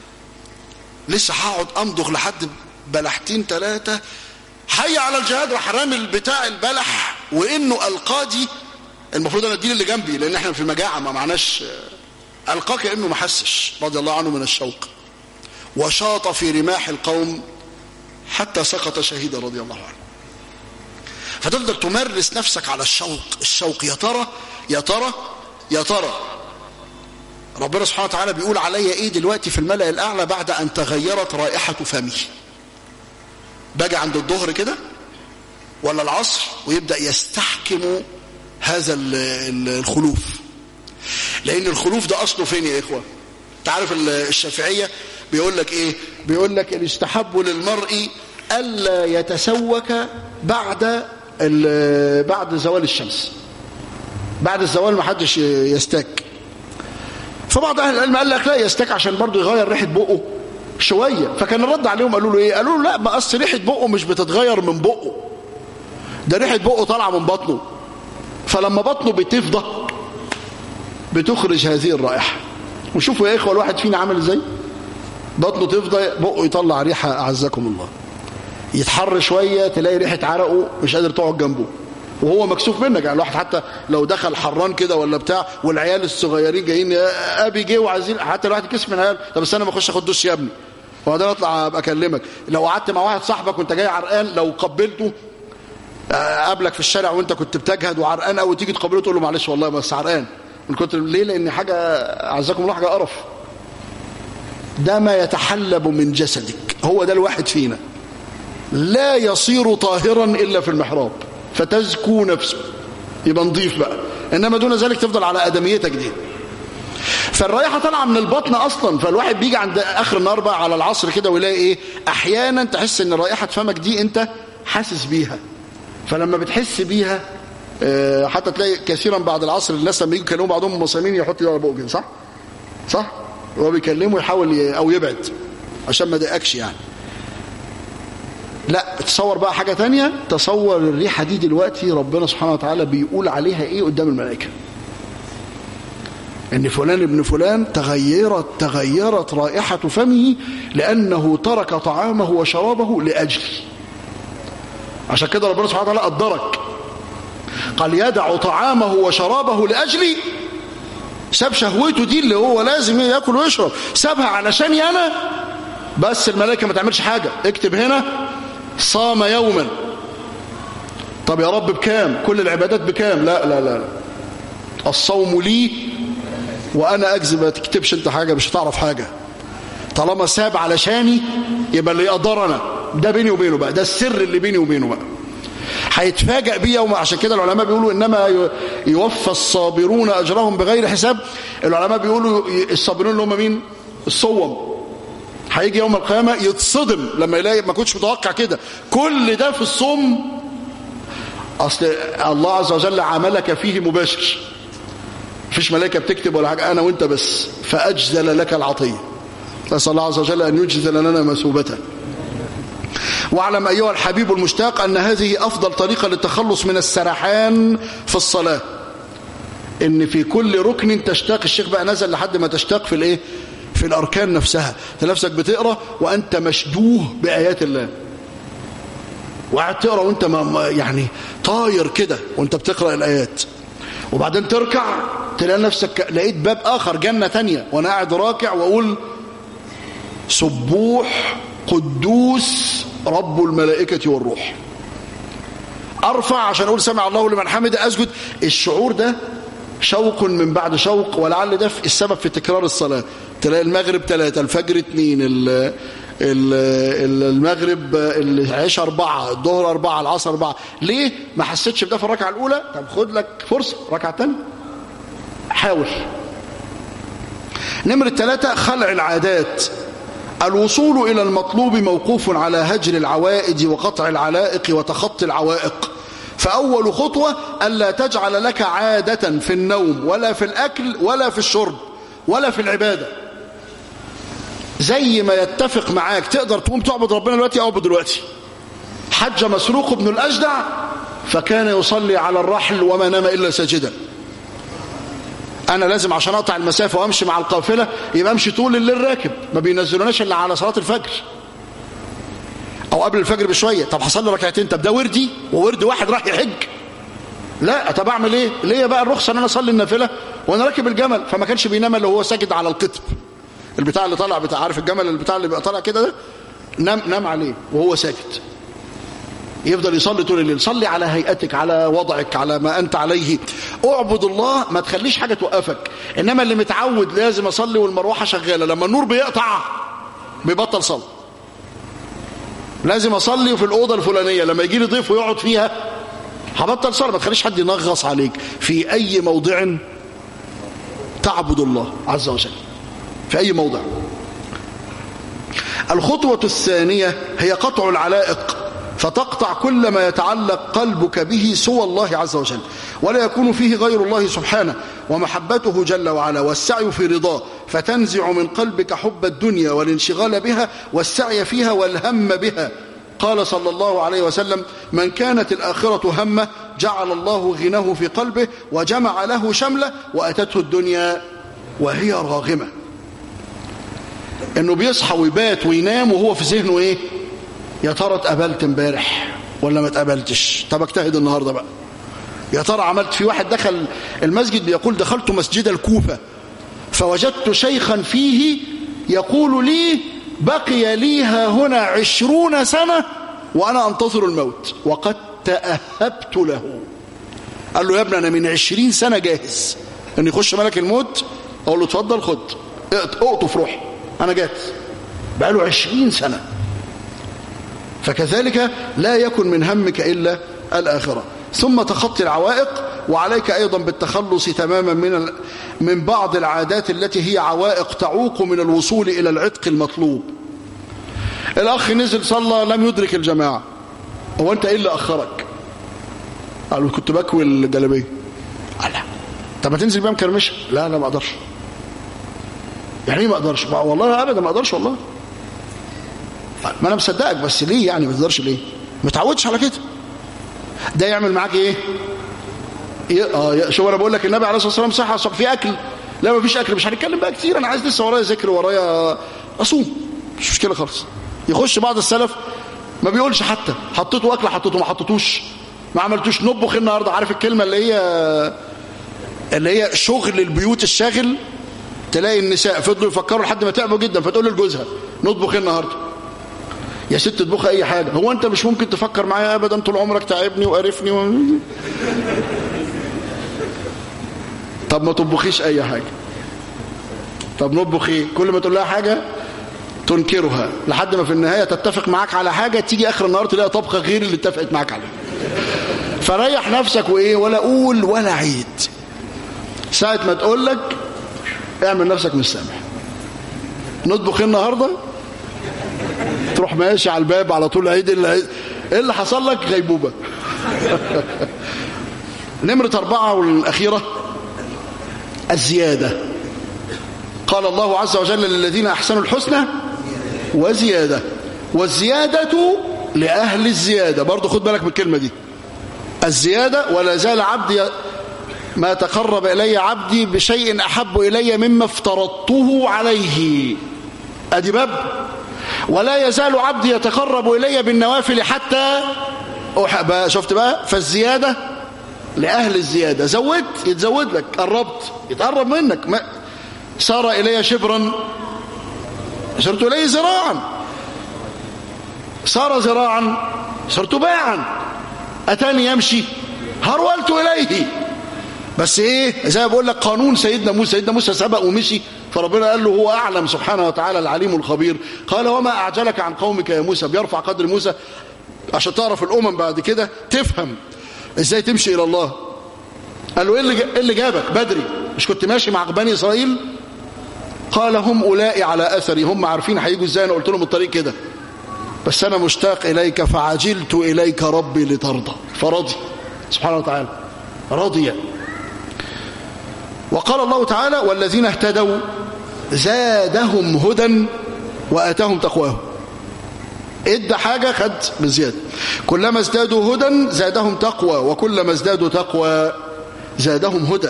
لسه هقعد امضغ لحد بلحتين ثلاثه حي على الجهاد راح رامي بتاع البلح وانه القادي المفروض انا اديه اللي جنبي لان احنا في مجاعه ما معناش القاه كانه ما حسش رضي الله عنه من الشوق وشاط في رماح القوم حتى سقط شهيدا رضي الله عنه فتفضل تمرس نفسك على الشوق الشوق يا ترى يا ترى يا ترى ربنا سبحانه وتعالى بيقول عليا ايه دلوقتي في الملأ الاعلى بعد ان تغيرت رائحة فمي باجي عند الظهر كده ولا العصر ويبدأ يستحكم هذا الخلوف لان الخلوف ده اصله فين يا اخوة تعرف الشافعية بيقول لك ايه بيقول لك الاستحب للمرء الا يتسوك بعد بعد زوال الشمس بعد الزوال ما حدش يستاك فبعض اهل العلم قال لك لا يستاك عشان برضه يغير ريحه بقه شويه فكان الرد عليهم قالوا له ايه قالوا له لا ما اصل ريحه بقه مش بتتغير من بقه ده ريحه بقه طالعه من بطنه فلما بطنه بتفضى بتخرج هذه الرائحه وشوفوا يا اخوه الواحد فينا عامل ازاي بطنه تفضى بقه يطلع ريحه اعزكم الله يتحر شوية تلاقي ريحة عرقه مش قادر تقعد جنبه وهو مكسوف منك يعني الواحد حتى لو دخل حران كده ولا بتاع والعيال الصغيرين جايين ابي جه وعايزين حتى الواحد يكسف من العيال طب استنى ما اخش اخد دوش يا ابني وبعدين اطلع ابقى اكلمك لو قعدت مع واحد صاحبك وانت جاي عرقان لو قبلته قابلك في الشارع وانت كنت بتجهد وعرقان او تيجي تقابله تقول له معلش والله بس عرقان من كتر ليه لان حاجه اعزكم الله حاجه قرف ده ما يتحلب من جسدك هو ده الواحد فينا لا يصير طاهرا إلا في المحراب فتزكو نفسه يبقى نضيف بقى إنما دون ذلك تفضل على أدميتك دي فالرائحة طالعة من البطن أصلا فالواحد بيجي عند آخر النهار بقى على العصر كده ويلاقي إيه أحيانا تحس إن رائحة فمك دي أنت حاسس بيها فلما بتحس بيها حتى تلاقي كثيرا بعد العصر الناس لما يجوا يكلموا بعضهم مصممين يحط على بقه كده صح؟ صح؟ هو بيكلمه يحاول أو يبعد عشان ما يضايقكش يعني لا تصور بقى حاجة تانية تصور الريحة دي دلوقتي ربنا سبحانه وتعالى بيقول عليها ايه قدام الملائكة ان فلان ابن فلان تغيرت تغيرت رائحة فمه لأنه ترك طعامه وشرابه لأجلي عشان كده ربنا سبحانه وتعالى قدرك قال يدع طعامه وشرابه لأجلي ساب شهوته دي اللي هو لازم ياكل ويشرب سابها علشاني أنا بس الملائكة ما تعملش حاجة اكتب هنا صام يوما طب يا رب بكام كل العبادات بكام لا لا لا, لا. الصوم لي وانا اكذب ما تكتبش انت حاجه مش هتعرف حاجه طالما ساب علشاني يبقى اللي يقدرنا ده بيني وبينه بقى ده السر اللي بيني وبينه بقى هيتفاجئ بيه يوم عشان كده العلماء بيقولوا انما يوفى الصابرون اجرهم بغير حساب العلماء بيقولوا الصابرون اللي هم مين الصوم هيجي يوم القيامة يتصدم لما يلاقي ما كنتش متوقع كده كل ده في الصوم أصل الله عز وجل عملك فيه مباشر مفيش ملائكة بتكتب ولا حاجة أنا وأنت بس فأجزل لك العطية نسأل الله عز وجل أن يجزل لنا مثوبته واعلم أيها الحبيب المشتاق أن هذه أفضل طريقة للتخلص من السرحان في الصلاة إن في كل ركن تشتاق الشيخ بقى نزل لحد ما تشتاق في الإيه في الأركان نفسها نفسك بتقرأ وأنت مشدوه بآيات الله وقاعد تقرأ وأنت ما يعني طاير كده وأنت بتقرأ الآيات وبعدين تركع تلاقي نفسك لقيت باب آخر جنة تانية وأنا قاعد راكع وأقول سبوح قدوس رب الملائكة والروح أرفع عشان أقول سمع الله لمن حمده أسجد الشعور ده شوق من بعد شوق ولعل ده السبب في تكرار الصلاة تلاقي المغرب ثلاثة الفجر اثنين المغرب العشاء أربعة الظهر أربعة العصر أربعة ليه ما حسيتش بده في الركعة الأولى طب خد لك فرصة ركعة تانية حاول نمرة ثلاثة خلع العادات الوصول إلى المطلوب موقوف على هجر العوائد وقطع العلائق وتخطي العوائق فأول خطوة ألا تجعل لك عادة في النوم ولا في الأكل ولا في الشرب ولا في العبادة زي ما يتفق معاك تقدر تقوم تعبد ربنا دلوقتي أعبد دلوقتي حج مسروق بن الأجدع فكان يصلي على الرحل وما نام إلا ساجدا أنا لازم عشان أقطع المسافة وأمشي مع القافلة يبقى أمشي طول الليل راكب ما بينزلوناش إلا على صلاة الفجر أو قبل الفجر بشوية طب هصلي ركعتين طب ده وردي وورد واحد راح يحج لا طب أعمل إيه ليه بقى الرخصة أن أنا أصلي النافلة وأنا راكب الجمل فما كانش بينام إلا وهو ساجد على القطب البتاع اللي طالع بتاع عارف الجمل البتاع اللي بيبقى طالع كده ده نام نام عليه وهو ساكت يفضل يصلي طول الليل صلي على هيئتك على وضعك على ما أنت عليه اعبد الله ما تخليش حاجة توقفك إنما اللي متعود لازم أصلي والمروحة شغالة لما النور بيقطع بيبطل صلاة لازم أصلي في الأوضة الفلانية لما يجي لي ضيف ويقعد فيها هبطل صلاة ما تخليش حد ينغص عليك في أي موضع تعبد الله عز وجل في أي موضع الخطوة الثانية هي قطع العلائق فتقطع كل ما يتعلق قلبك به سوى الله عز وجل ولا يكون فيه غير الله سبحانه ومحبته جل وعلا والسعي في رضاه فتنزع من قلبك حب الدنيا والانشغال بها والسعي فيها والهم بها قال صلى الله عليه وسلم من كانت الآخرة همه جعل الله غناه في قلبه وجمع له شمله وأتته الدنيا وهي راغمة انه بيصحى ويبات وينام وهو في ذهنه ايه يا ترى اتقابلت امبارح ولا ما اتقابلتش طب اجتهد النهارده بقى يا ترى عملت في واحد دخل المسجد بيقول دخلت مسجد الكوفة فوجدت شيخا فيه يقول لي بقي لي ها هنا عشرون سنة وأنا أنتظر الموت وقد تأهبت له قال له يا ابني أنا من عشرين سنة جاهز أن يخش ملك الموت أقول له اتفضل خد اقطف روحي أنا جاهز بقاله عشرين سنة فكذلك لا يكن من همك إلا الآخرة ثم تخطي العوائق وعليك أيضا بالتخلص تماما من من بعض العادات التي هي عوائق تعوق من الوصول إلى العتق المطلوب الأخ نزل صلى لم يدرك الجماعة هو أنت إيه اللي أخرك قالوا كنت بكوي الجلابية قال لا طب ما تنزل بيها مكرمشة لا لا ما أقدرش يعني ايه ما أقدرش والله أبدا ما أقدرش والله ما أنا مصدقك بس ليه يعني ما تقدرش ليه ما تعودش على كده ده يعمل معاك ايه اه شوف انا بقول لك النبي عليه الصلاه والسلام صح في اكل لا ما فيش اكل مش هنتكلم بقى كتير انا عايز لسه ورايا ذكر ورايا اصوم مش مشكله خالص يخش بعض السلف ما بيقولش حتى حطيته اكل حطيته ما حطيتوش ما عملتوش نطبخ النهارده عارف الكلمه اللي هي اللي هي شغل البيوت الشاغل تلاقي النساء فضلوا يفكروا لحد ما تعبوا جدا فتقول لجوزها نطبخ النهارده يا ست تطبخ اي حاجة هو انت مش ممكن تفكر معايا ابدا طول عمرك تعبني وقرفني و... طب ما تطبخيش اي حاجة طب نطبخ ايه كل ما تقول لها حاجة تنكرها لحد ما في النهاية تتفق معاك على حاجة تيجي اخر النهار تلاقي طبخة غير اللي اتفقت معاك عليه فريح نفسك وايه ولا قول ولا عيد ساعة ما تقول لك اعمل نفسك مش سامح نطبخ النهارده تروح ماشي على الباب على طول عيد اللي ايه اللي حصل لك غيبوبة نمرة أربعة والأخيرة الزيادة قال الله عز وجل للذين أحسنوا الحسنى وزيادة والزيادة لأهل الزيادة برضو خد بالك من الكلمة دي الزيادة ولا زال عبدي ما تقرب إلي عبدي بشيء أحب إلي مما افترضته عليه أدي باب ولا يزال عبدي يتقرب إلي بالنوافل حتى بقى شفت بقى فالزيادة لأهل الزيادة زودت يتزود لك قربت يتقرب منك ما سار إلي شبرا سرت إليه زراعا صار ذراعا صرت باعا أتاني يمشي هرولت إليه بس ايه زي ما بقول لك قانون سيدنا موسى سيدنا موسى سبق ومشي فربنا قال له هو اعلم سبحانه وتعالى العليم الخبير قال وما اعجلك عن قومك يا موسى بيرفع قدر موسى عشان تعرف الامم بعد كده تفهم ازاي تمشي الى الله قال له ايه اللي, إيه اللي جابك بدري مش كنت ماشي مع بني اسرائيل قال هم اولئي على اثري هم عارفين هيجوا ازاي انا قلت لهم الطريق كده بس انا مشتاق اليك فعجلت اليك ربي لترضى فرضي سبحانه وتعالى رضي وقال الله تعالى والذين اهتدوا زادهم هدى وآتاهم تقواهم ادى حاجة خد بزيادة كلما ازدادوا هدى زادهم تقوى وكلما ازدادوا تقوى زادهم هدى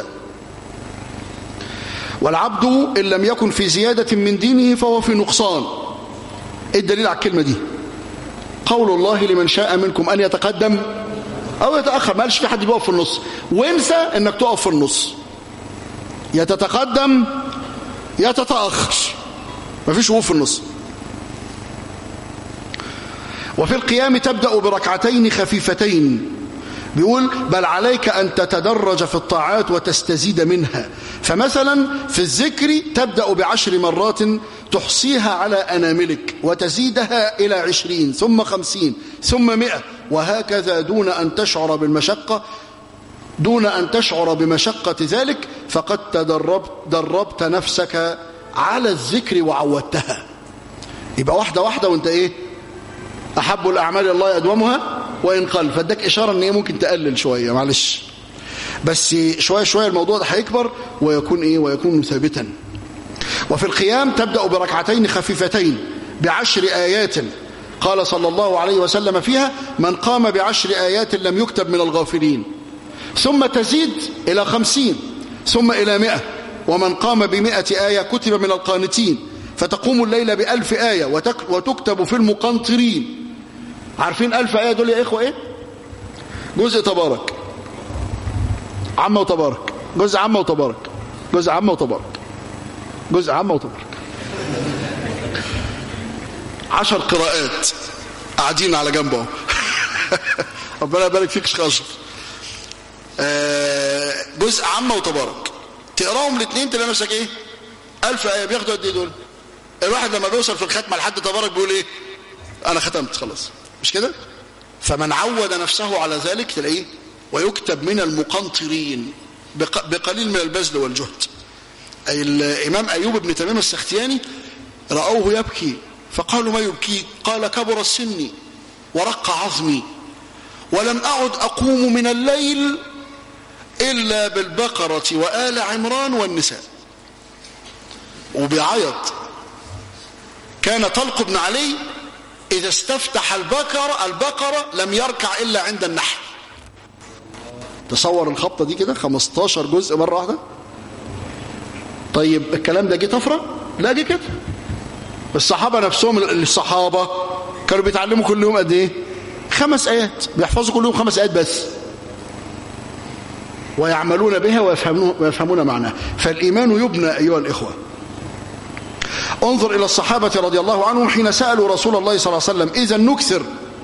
والعبد إن لم يكن في زيادة من دينه فهو في نقصان ايه الدليل على الكلمة دي قول الله لمن شاء منكم أن يتقدم أو يتأخر ما قالش في حد بيقف في النص وانسى انك تقف في النص يا تتقدم يا تتأخر مفيش وقوف في النص وفي القيام تبدأ بركعتين خفيفتين بيقول بل عليك أن تتدرج في الطاعات وتستزيد منها فمثلا في الذكر تبدأ بعشر مرات تحصيها على أناملك وتزيدها إلى عشرين ثم خمسين ثم مئة وهكذا دون أن تشعر بالمشقة دون أن تشعر بمشقة ذلك فقد تدربت دربت نفسك على الذكر وعودتها يبقى واحدة واحدة وانت ايه أحب الأعمال الله أدومها وإن قل فادك إشارة ان ايه ممكن تقلل شوية معلش بس شوية شوية الموضوع ده هيكبر ويكون ايه ويكون ثابتا وفي القيام تبدأ بركعتين خفيفتين بعشر آيات قال صلى الله عليه وسلم فيها من قام بعشر آيات لم يكتب من الغافلين ثم تزيد إلى خمسين ثم إلى مئة ومن قام بمئة آية كتب من القانتين فتقوم الليلة بألف آية وتكتب في المقنطرين عارفين ألف آية دول يا إخوة إيه جزء تبارك عمة وتبارك جزء عمة وتبارك جزء عمة وتبارك جزء عمة وتبارك عشر قراءات قاعدين على جنبه ربنا يبارك فيك شيخ اشرف جزء عامة وتبارك تقراهم الاثنين تلاقي نفسك ايه ألف آية بياخدوا قد ايه دول الواحد لما بيوصل في الختمة لحد تبارك بيقول ايه انا ختمت خلاص مش كده فمن عود نفسه على ذلك تلاقيه ويكتب من المقنطرين بقليل من البذل والجهد الإمام أيوب بن تميم السختياني رأوه يبكي فقالوا ما يبكي قال كبر السن ورق عظمي ولم أعد أقوم من الليل إلا بالبقرة وآل عمران والنساء وبيعيط كان طلق بن علي إذا استفتح البقرة البقرة لم يركع إلا عند النحل تصور الخبطة دي كده 15 جزء مرة واحدة طيب الكلام ده جه طفرة لا جه كده الصحابة نفسهم الصحابة كانوا بيتعلموا كل يوم قد ايه خمس آيات بيحفظوا كل يوم خمس آيات بس ويعملون بها ويفهمون, ويفهمون معناها فالإيمان يبنى أيها الإخوة انظر إلى الصحابة رضي الله عنهم حين سألوا رسول الله صلى الله عليه وسلم إذا نكثر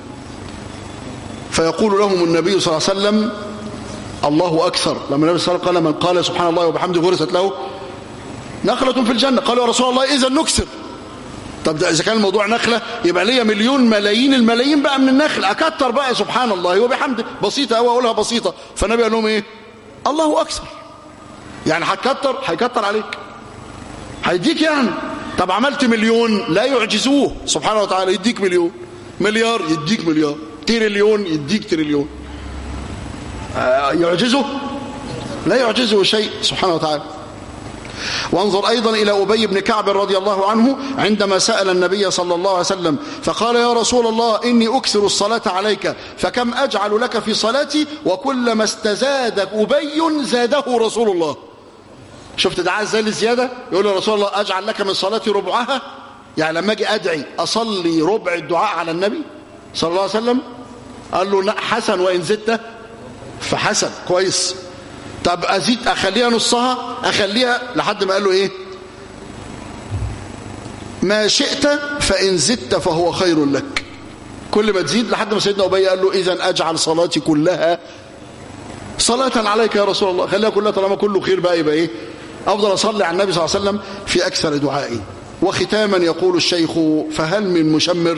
فيقول لهم النبي صلى الله عليه وسلم الله أكثر لما النبي صلى الله عليه وسلم قال من قال سبحان الله وبحمده غرست له نخلة في الجنة قالوا يا رسول الله إذا نكثر طب ده إذا كان الموضوع نخلة يبقى ليا مليون ملايين الملايين بقى من النخل أكتر بقى سبحان الله وبحمده بسيطة أو أقولها بسيطة فالنبي قال لهم إيه الله أكثر يعني هتكتر هيكتر عليك هيديك يعني طب عملت مليون لا يعجزوه سبحانه وتعالى يديك مليون مليار يديك مليار تريليون يديك تريليون آه يعجزه لا يعجزه شيء سبحانه وتعالى وانظر أيضا إلى أبي بن كعب رضي الله عنه عندما سأل النبي صلى الله عليه وسلم فقال يا رسول الله إني أكثر الصلاة عليك فكم أجعل لك في صلاتي وكلما استزاد أبي زاده رسول الله شفت دعاء ازاي للزيادة يقول يا رسول الله أجعل لك من صلاتي ربعها يعني لما أجي أدعي أصلي ربع الدعاء على النبي صلى الله عليه وسلم قال له حسن وإن زدت فحسن كويس طب أزيد أخليها نصها أخليها لحد ما قال له إيه ما شئت فإن زدت فهو خير لك كل ما تزيد لحد ما سيدنا أبي قال له إذا أجعل صلاتي كلها صلاة عليك يا رسول الله خليها كلها طالما كله خير بقى يبقى إيه أفضل أصلي على النبي صلى الله عليه وسلم في أكثر دعائي وختاما يقول الشيخ فهل من مشمر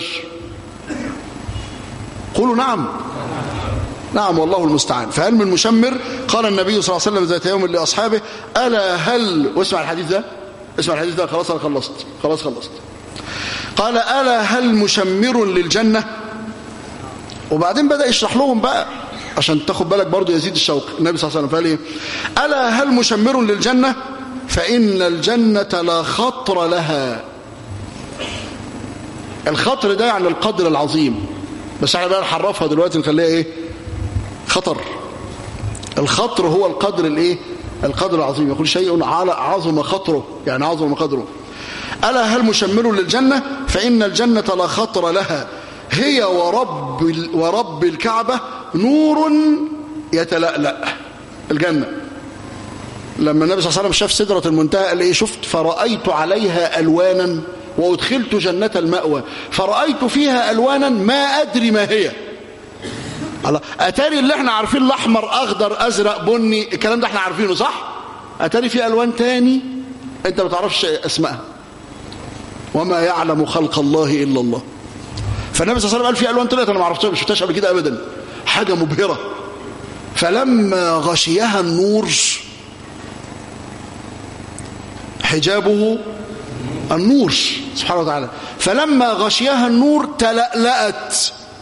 قولوا نعم نعم والله المستعان فهل من مشمر قال النبي صلى الله عليه وسلم ذات يوم لأصحابه ألا هل واسمع الحديث ده اسمع الحديث ده خلاص أنا خلصت خلاص خلصت قال ألا هل مشمر للجنة وبعدين بدأ يشرح لهم بقى عشان تاخد بالك برضو يزيد الشوق النبي صلى الله عليه وسلم قال ايه ألا هل مشمر للجنة فإن الجنة لا خطر لها الخطر ده يعني القدر العظيم بس احنا بقى نحرفها دلوقتي نخليها ايه خطر الخطر هو القدر الايه القدر العظيم يقول شيء عظم خطره يعني عظم قدره ألا هل مشمر للجنة فإن الجنة لا خطر لها هي ورب, ورب الكعبة نور يتلألأ الجنة لما النبي صلى الله عليه وسلم شاف سدرة المنتهى قال ايه شفت فرأيت عليها ألوانا وأدخلت جنة المأوى فرأيت فيها ألوانا ما أدري ما هي الله أتاري اللي احنا عارفين الأحمر أخضر أزرق بني الكلام ده احنا عارفينه صح أتاري في ألوان تاني انت ما تعرفش اسمائها وما يعلم خلق الله إلا الله فالنبي صلى الله عليه وسلم قال في ألوان طلعت أنا ما عرفتها مش شفتهاش قبل كده أبدا حاجة مبهرة فلما غشيها النور حجابه النور سبحانه وتعالى فلما غشيها النور تلألأت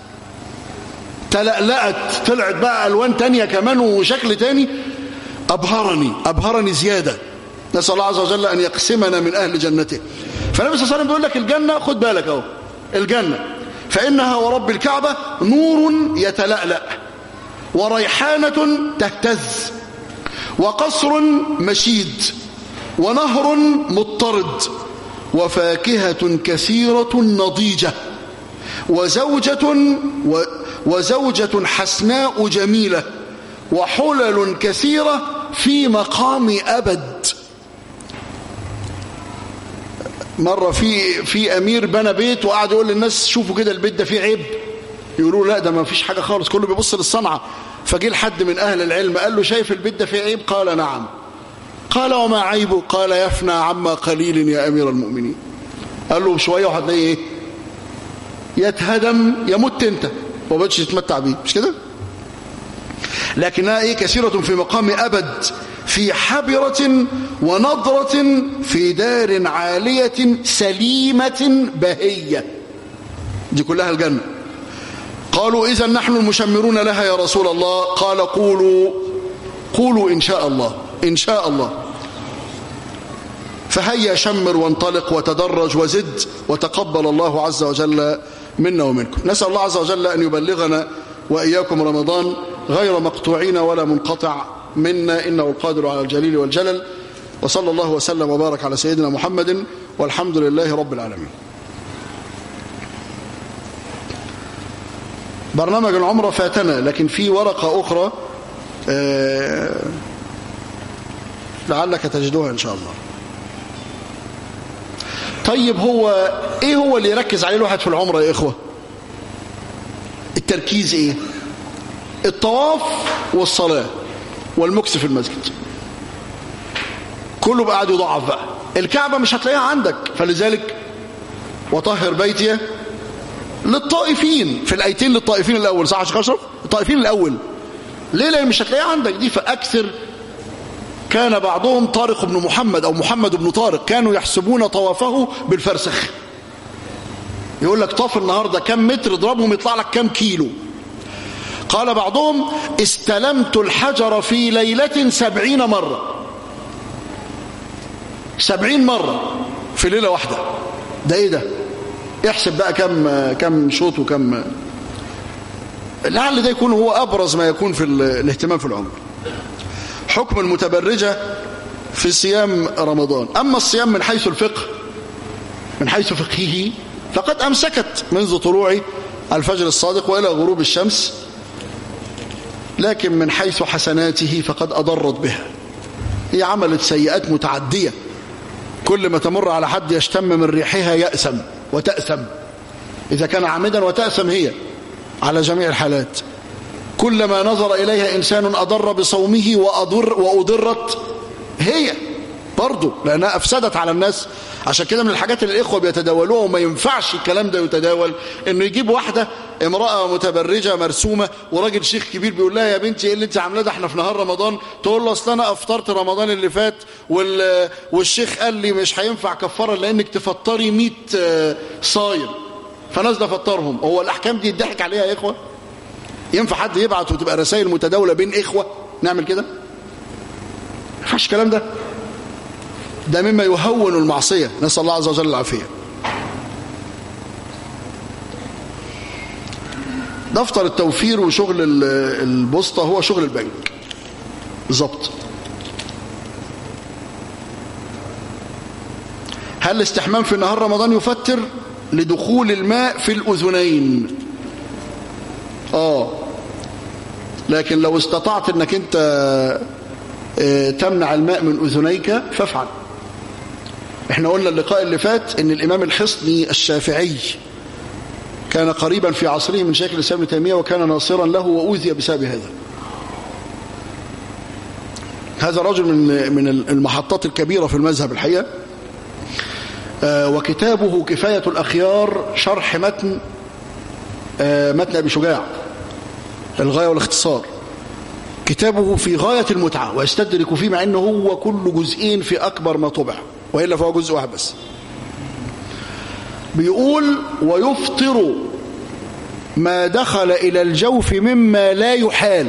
تلألأت طلعت بقى ألوان تانية كمان وشكل تاني أبهرني أبهرني زيادة نسأل الله عز وجل أن يقسمنا من أهل جنته فالنبي صلى الله عليه وسلم بيقول لك الجنة خد بالك أهو الجنة فإنها ورب الكعبة نور يتلألأ وريحانة تهتز وقصر مشيد ونهر مضطرد وفاكهة كثيرة نضيجة وزوجة و وزوجة حسناء جميلة وحلل كثيرة في مقام أبد مرة في في أمير بنى بيت وقعد يقول للناس شوفوا كده البيت ده فيه عيب يقولوا لا ده ما فيش حاجة خالص كله بيبص للصنعة فجه لحد من أهل العلم قال له شايف البيت ده فيه عيب قال نعم قال وما عيبه قال يفنى عما قليل يا أمير المؤمنين قال له شوية وهتلاقي ايه يتهدم يمت انت ما بقتش تتمتع بيه مش كده لكنها ايه كثيرة في مقام أبد في حبرة ونضرة في دار عالية سليمة بهية دي كلها الجنة قالوا إذا نحن المشمرون لها يا رسول الله قال قولوا قولوا إن شاء الله إن شاء الله فهيا شمر وانطلق وتدرج وزد وتقبل الله عز وجل منا ومنكم نسأل الله عز وجل أن يبلغنا وإياكم رمضان غير مقطوعين ولا منقطع منا إنه القادر على الجليل والجلل وصلى الله وسلم وبارك على سيدنا محمد والحمد لله رب العالمين برنامج العمرة فاتنا لكن في ورقة أخرى آه لعلك تجدوها إن شاء الله طيب هو إيه هو اللي يركز عليه الواحد في العمرة يا إخوة التركيز إيه الطواف والصلاة والمكس في المسجد كله بقى قاعد يضعف بقى الكعبة مش هتلاقيها عندك فلذلك وطهر بيتي للطائفين في الآيتين للطائفين الأول صح يا أشرف الطائفين الأول ليه ليه مش هتلاقيها عندك دي فأكثر كان بعضهم طارق بن محمد أو محمد بن طارق كانوا يحسبون طوافه بالفرسخ يقول لك طاف النهاردة كم متر اضربهم يطلع لك كم كيلو قال بعضهم استلمت الحجر في ليلة سبعين مرة سبعين مرة في ليلة واحدة ده ايه ده احسب بقى كم كم شوط وكم لعل ده يكون هو أبرز ما يكون في الاهتمام في العمر حكم المتبرجة في صيام رمضان أما الصيام من حيث الفقه من حيث فقهه فقد أمسكت منذ طلوع الفجر الصادق وإلى غروب الشمس لكن من حيث حسناته فقد أضرت بها هي عملت سيئات متعدية كل ما تمر على حد يشتم من ريحها يأسم وتأثم إذا كان عامدا وتأثم هي على جميع الحالات كلما نظر إليها إنسان أضر بصومه وأضر وأضرت هي برضه لأنها أفسدت على الناس عشان كده من الحاجات اللي الإخوة بيتداولوها وما ينفعش الكلام ده يتداول إنه يجيب واحدة امرأة متبرجة مرسومة وراجل شيخ كبير بيقول لها يا بنتي إيه اللي أنت عاملاه ده إحنا في نهار رمضان تقول له أصل أنا أفطرت رمضان اللي فات وال... والشيخ قال لي مش هينفع كفارة لأنك تفطري 100 صايم فنازله افطرهم هو الأحكام دي يضحك عليها يا إخوة ينفع حد يبعت وتبقى رسائل متداولة بين إخوة نعمل كده ما ينفعش الكلام ده ده مما يهون المعصية نسأل الله عز وجل العافية دفتر التوفير وشغل البوسطة هو شغل البنك بالظبط هل الاستحمام في نهار رمضان يفتر لدخول الماء في الأذنين آه لكن لو استطعت انك انت اه تمنع الماء من أذنيك فافعل احنا قلنا اللقاء اللي فات ان الامام الحصني الشافعي كان قريبا في عصره من شيخ الاسلام ابن تيميه وكان ناصرا له واوذي بسبب هذا هذا رجل من من المحطات الكبيره في المذهب الحقيقه وكتابه كفايه الاخيار شرح متن متن ابي شجاع الغايه والاختصار كتابه في غايه المتعه ويستدرك فيه مع انه هو كل جزئين في اكبر ما طبع وإلا فهو جزء واحد بس بيقول ويفطر ما دخل إلى الجوف مما لا يحال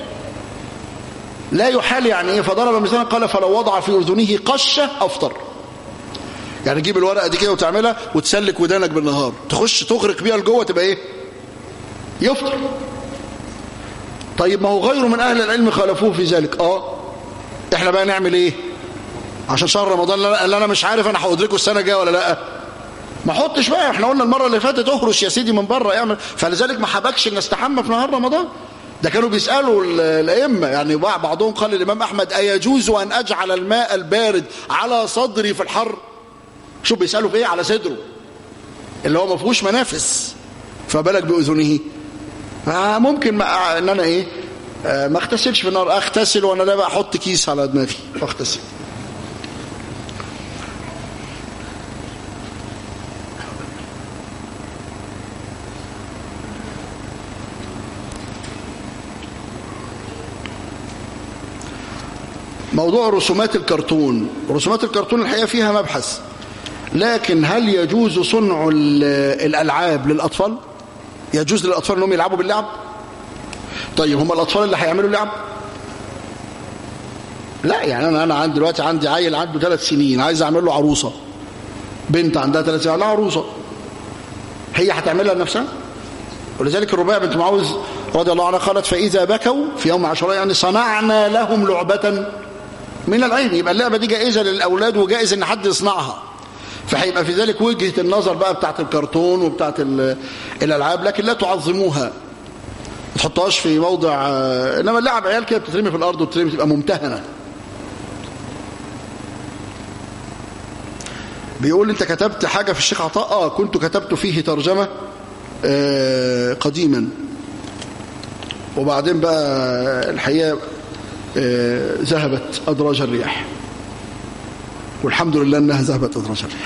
لا يحال يعني إيه فضرب مثلا قال فلو وضع في أذنه قشة أفطر يعني تجيب الورقة دي كده وتعملها وتسلك ودانك بالنهار تخش تغرق بيها لجوه تبقى إيه يفطر طيب ما هو غيره من أهل العلم خالفوه في ذلك آه إحنا بقى نعمل إيه عشان شهر رمضان اللي انا مش عارف انا هادركه السنه الجايه ولا لا ما احطش بقى احنا قلنا المره اللي فاتت اهرش يا سيدي من بره اعمل فلذلك ما حبكش ان استحمى في نهار رمضان ده كانوا بيسالوا الائمه يعني بعضهم قال الامام احمد ايجوز ان اجعل الماء البارد على صدري في الحر شوف بيسالوا في ايه على صدره اللي هو ما فيهوش منافس فبالك باذنه ممكن ما ان انا ايه ما اغتسلش في النار اغتسل وانا لا بقى احط كيس على دماغي واغتسل موضوع رسومات الكرتون رسومات الكرتون الحقيقة فيها مبحث لكن هل يجوز صنع الألعاب للأطفال يجوز للأطفال أنهم يلعبوا باللعب طيب هم الأطفال اللي هيعملوا لعب لا يعني أنا أنا عندي دلوقتي عندي عيل عنده ثلاث سنين عايز أعمل له عروسة بنت عندها ثلاث سنين لها عروسة هي هتعملها لنفسها ولذلك الربيع بنت معوذ رضي الله عنها قالت فإذا بكوا في يوم عاشوراء يعني صنعنا لهم لعبة من العلم يبقى اللعبة دي جائزة للأولاد وجائز إن حد يصنعها فهيبقى في ذلك وجهة النظر بقى بتاعت الكرتون وبتاعت الألعاب لكن لا تعظموها ما تحطهاش في موضع إنما اللعب عيال كده بتترمي في الأرض وبتترمي تبقى ممتهنة بيقول انت كتبت حاجة في الشيخ عطاء اه كنت كتبت فيه ترجمة آه قديما وبعدين بقى الحقيقة آه ذهبت أدراج الرياح والحمد لله أنها ذهبت أدراج الرياح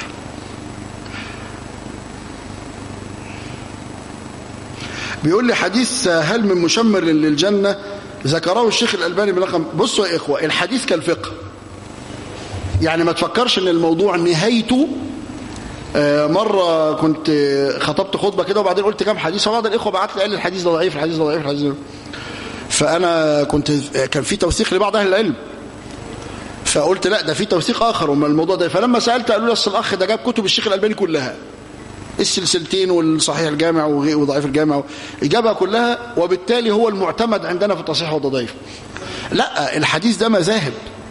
بيقول لي حديث هل من مشمر للجنة ذكره الشيخ الألباني برقم بصوا يا إخوة الحديث كالفقه يعني ما تفكرش ان الموضوع نهايته مرة كنت خطبت خطبة كده وبعدين قلت كام حديث فبعض الإخوة بعت لي قال الحديث ده ضعيف الحديث ده ضعيف الحديث ده فأنا كنت كان في توثيق لبعض أهل العلم فقلت لا ده في توثيق آخر وما الموضوع ده فلما سألت قالوا لي أصل الأخ ده جاب كتب الشيخ الألباني كلها السلسلتين والصحيح الجامع وضعيف الجامع إجابها كلها وبالتالي هو المعتمد عندنا في التصحيح والتضعيف لا الحديث ده مذاهب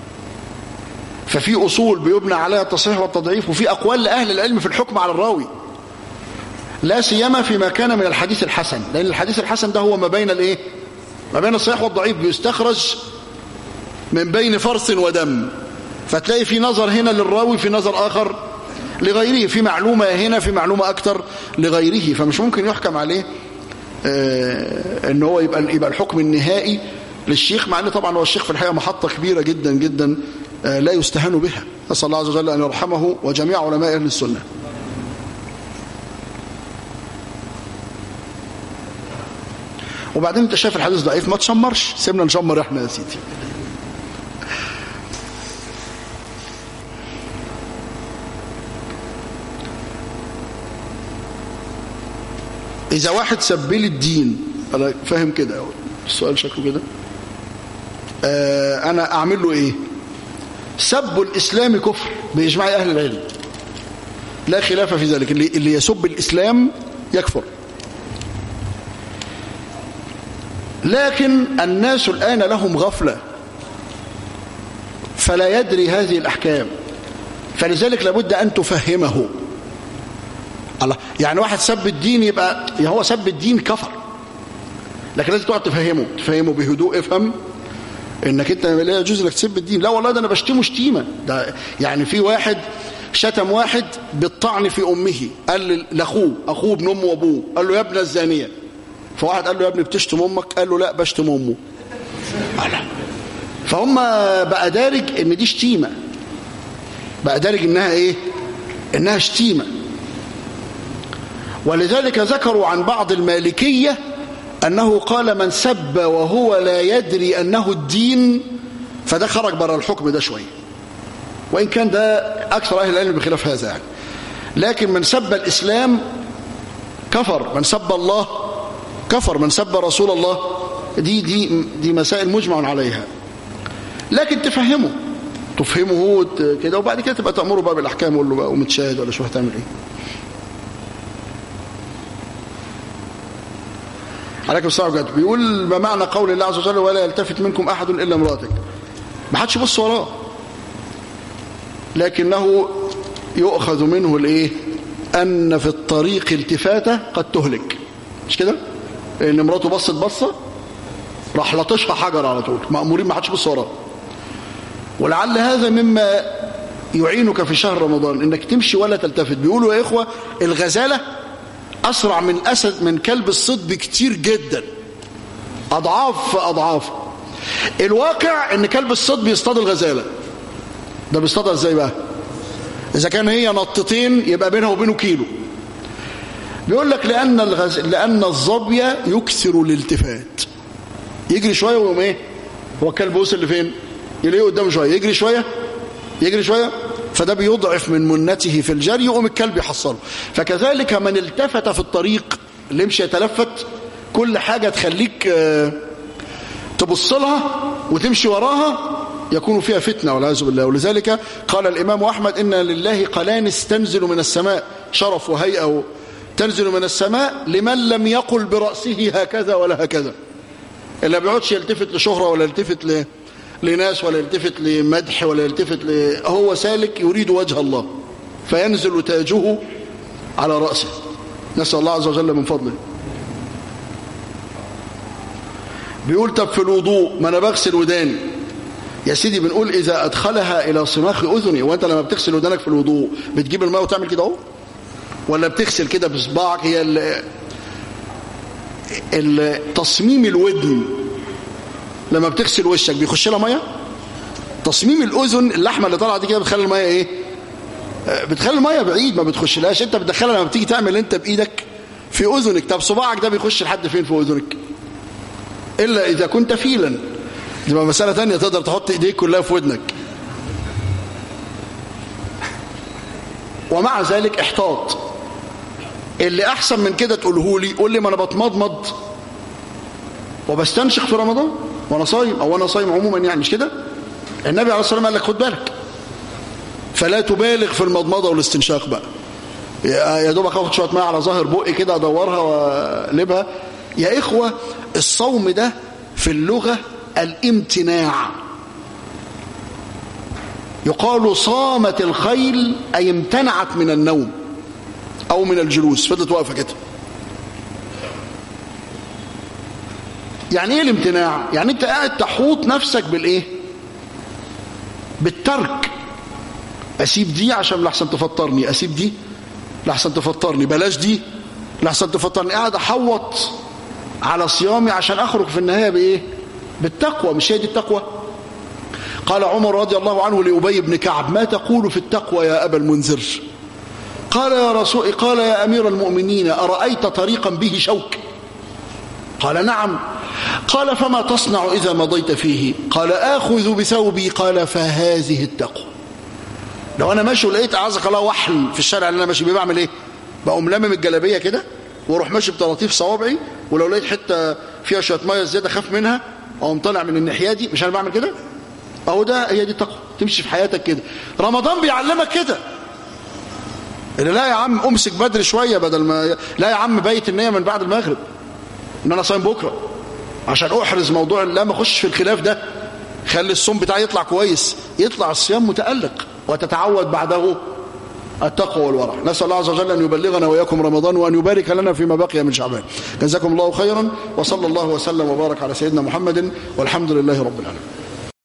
ففي أصول بيبنى عليها التصحيح والتضعيف وفي أقوال لأهل العلم في الحكم على الراوي لا سيما فيما كان من الحديث الحسن لأن الحديث الحسن ده هو ما بين الإيه؟ ما بين الصحيح والضعيف بيستخرج من بين فرس ودم فتلاقي في نظر هنا للراوي في نظر آخر لغيره في معلومة هنا في معلومة أكتر لغيره فمش ممكن يحكم عليه آه ان هو يبقى يبقى الحكم النهائي للشيخ مع ان طبعا هو الشيخ في الحقيقة محطة كبيرة جدا جدا آه لا يستهان بها أسأل الله عز وجل أن يرحمه وجميع علماء أهل السنة وبعدين انت شايف الحديث ضعيف ما تشمرش سيبنا نشمر احنا يا سيدي إذا واحد سب لي الدين أنا فاهم كده السؤال شكله كده آه أنا أعمل له إيه سب الإسلام كفر بإجماع أهل العلم لا خلاف في ذلك اللي, اللي يسب الإسلام يكفر لكن الناس الآن لهم غفلة فلا يدري هذه الأحكام فلذلك لابد أن تفهمه الله يعني واحد سب الدين يبقى يعني هو سب الدين كفر لكن لازم تقعد تفهمه تفهمه بهدوء افهم انك انت لا يجوز لك تسب الدين لا والله ده انا بشتمه شتيمه ده يعني في واحد شتم واحد بالطعن في امه قال لاخوه اخوه ابن امه وابوه قال له يا ابن الزانيه فواحد قال له يا ابني بتشتم امك قال له لا بشتم امه الله فهم بقى دارج ان دي شتيمه بقى دارج انها ايه انها شتيمه ولذلك ذكروا عن بعض المالكية أنه قال من سب وهو لا يدري أنه الدين فده خرج بره الحكم ده شوية وإن كان ده أكثر أهل العلم بخلاف هذا يعني لكن من سب الإسلام كفر من سب الله كفر من سب رسول الله دي دي دي مسائل مجمع عليها لكن تفهمه تفهمه كده وبعد كده تبقى تأمره بقى بالأحكام يقول له بقى ومتشاهد ولا شو هتعمل ايه عليكم السلام عليكم بيقول ما معنى قول الله عز وجل ولا يلتفت منكم أحد إلا امرأتك ما حدش يبص وراه لكنه يؤخذ منه الايه أن في الطريق التفاتة قد تهلك مش كده ان مراته بصت بصة راح لطشها حجر على طول مأمورين ما حدش يبص وراه ولعل هذا مما يعينك في شهر رمضان انك تمشي ولا تلتفت بيقولوا يا إخوة الغزالة أسرع من أسد من كلب الصيد بكتير جدا أضعاف أضعاف الواقع ان كلب الصيد بيصطاد الغزالة ده بيصطادها ازاي بقى إذا كان هي نطتين يبقى بينها وبينه كيلو بيقول لك لأن, الغز... لأن الظبي يكثر الالتفات يجري شوية ويقوم ايه هو الكلب وصل لفين يلاقيه قدامه شوية يجري شوية يجري شوية فده بيضعف من منته في الجري يقوم الكلب يحصله فكذلك من التفت في الطريق اللي يمشي يتلفت كل حاجة تخليك تبص لها وتمشي وراها يكون فيها فتنة والعياذ بالله ولذلك قال الإمام أحمد إن لله قلانس تنزل من السماء شرف وهيئة تنزل من السماء لمن لم يقل برأسه هكذا ولا هكذا اللي بيقعدش يلتفت لشهرة ولا يلتفت ل... لناس ولا يلتفت لمدح ولا يلتفت ل... هو سالك يريد وجه الله فينزل تاجه على رأسه نسأل الله عز وجل من فضله بيقول طب في الوضوء ما انا بغسل وداني يا سيدي بنقول إذا أدخلها إلى صماخ أذني وأنت لما بتغسل ودانك في الوضوء بتجيب الماء وتعمل كده اهو ولا بتغسل كده بصباعك هي ال التصميم الودن لما بتغسل وشك بيخش لها ميه تصميم الاذن اللحمه اللي طالعه دي كده بتخلي الميه ايه بتخلي الميه بعيد ما بتخشلهاش انت بتدخلها لما بتيجي تعمل انت بايدك في اذنك طب صباعك ده بيخش لحد فين في اذنك الا اذا كنت فيلا دي مساله ثانيه تقدر تحط ايديك كلها في ودنك ومع ذلك احتاط اللي احسن من كده تقوله لي قول لي ما انا بتمضمض وبستنشق في رمضان وانا صايم او انا صايم عموما يعني مش كده النبي عليه الصلاه والسلام قال لك خد بالك فلا تبالغ في المضمضه والاستنشاق بقى يا دوب اخد شويه ميه على ظاهر بقي كده ادورها واقلبها يا اخوه الصوم ده في اللغه الامتناع يقال صامت الخيل أي امتنعت من النوم أو من الجلوس فضلت واقفة كده يعني ايه الامتناع يعني انت قاعد تحوط نفسك بالايه بالترك اسيب دي عشان لحسن تفطرني اسيب دي لحسن تفطرني بلاش دي لحسن تفطرني قاعد احوط على صيامي عشان اخرج في النهايه بايه بالتقوى مش هي دي التقوى قال عمر رضي الله عنه لأبي بن كعب ما تقول في التقوى يا أبا المنذر قال يا رسول قال يا أمير المؤمنين أرأيت طريقا به شوك قال نعم قال فما تصنع إذا مضيت فيه قال آخذ بثوبي قال فهذه التقوى لو أنا ماشي ولقيت أعزك الله وحل في الشارع اللي أنا ماشي بيه بعمل إيه بقوم لمم الجلابية كده واروح ماشي بطراطيف صوابعي ولو لقيت حتة فيها شوية مية زيادة خاف منها اقوم طالع من الناحية دي مش أنا بعمل كده اهو ده هي دي التقوى تمشي في حياتك كده رمضان بيعلمك كده اللي لا يا عم امسك بدري شوية بدل ما لا يا عم بيت النية من بعد المغرب ان انا صايم بكرة عشان احرز موضوع لا ما اخش في الخلاف ده خلي الصوم بتاعي يطلع كويس يطلع الصيام متألق وتتعود بعده التقوى والورع نسأل الله عز وجل أن يبلغنا وإياكم رمضان وأن يبارك لنا فيما بقي من شعبان جزاكم الله خيرا وصلى الله وسلم وبارك على سيدنا محمد والحمد لله رب العالمين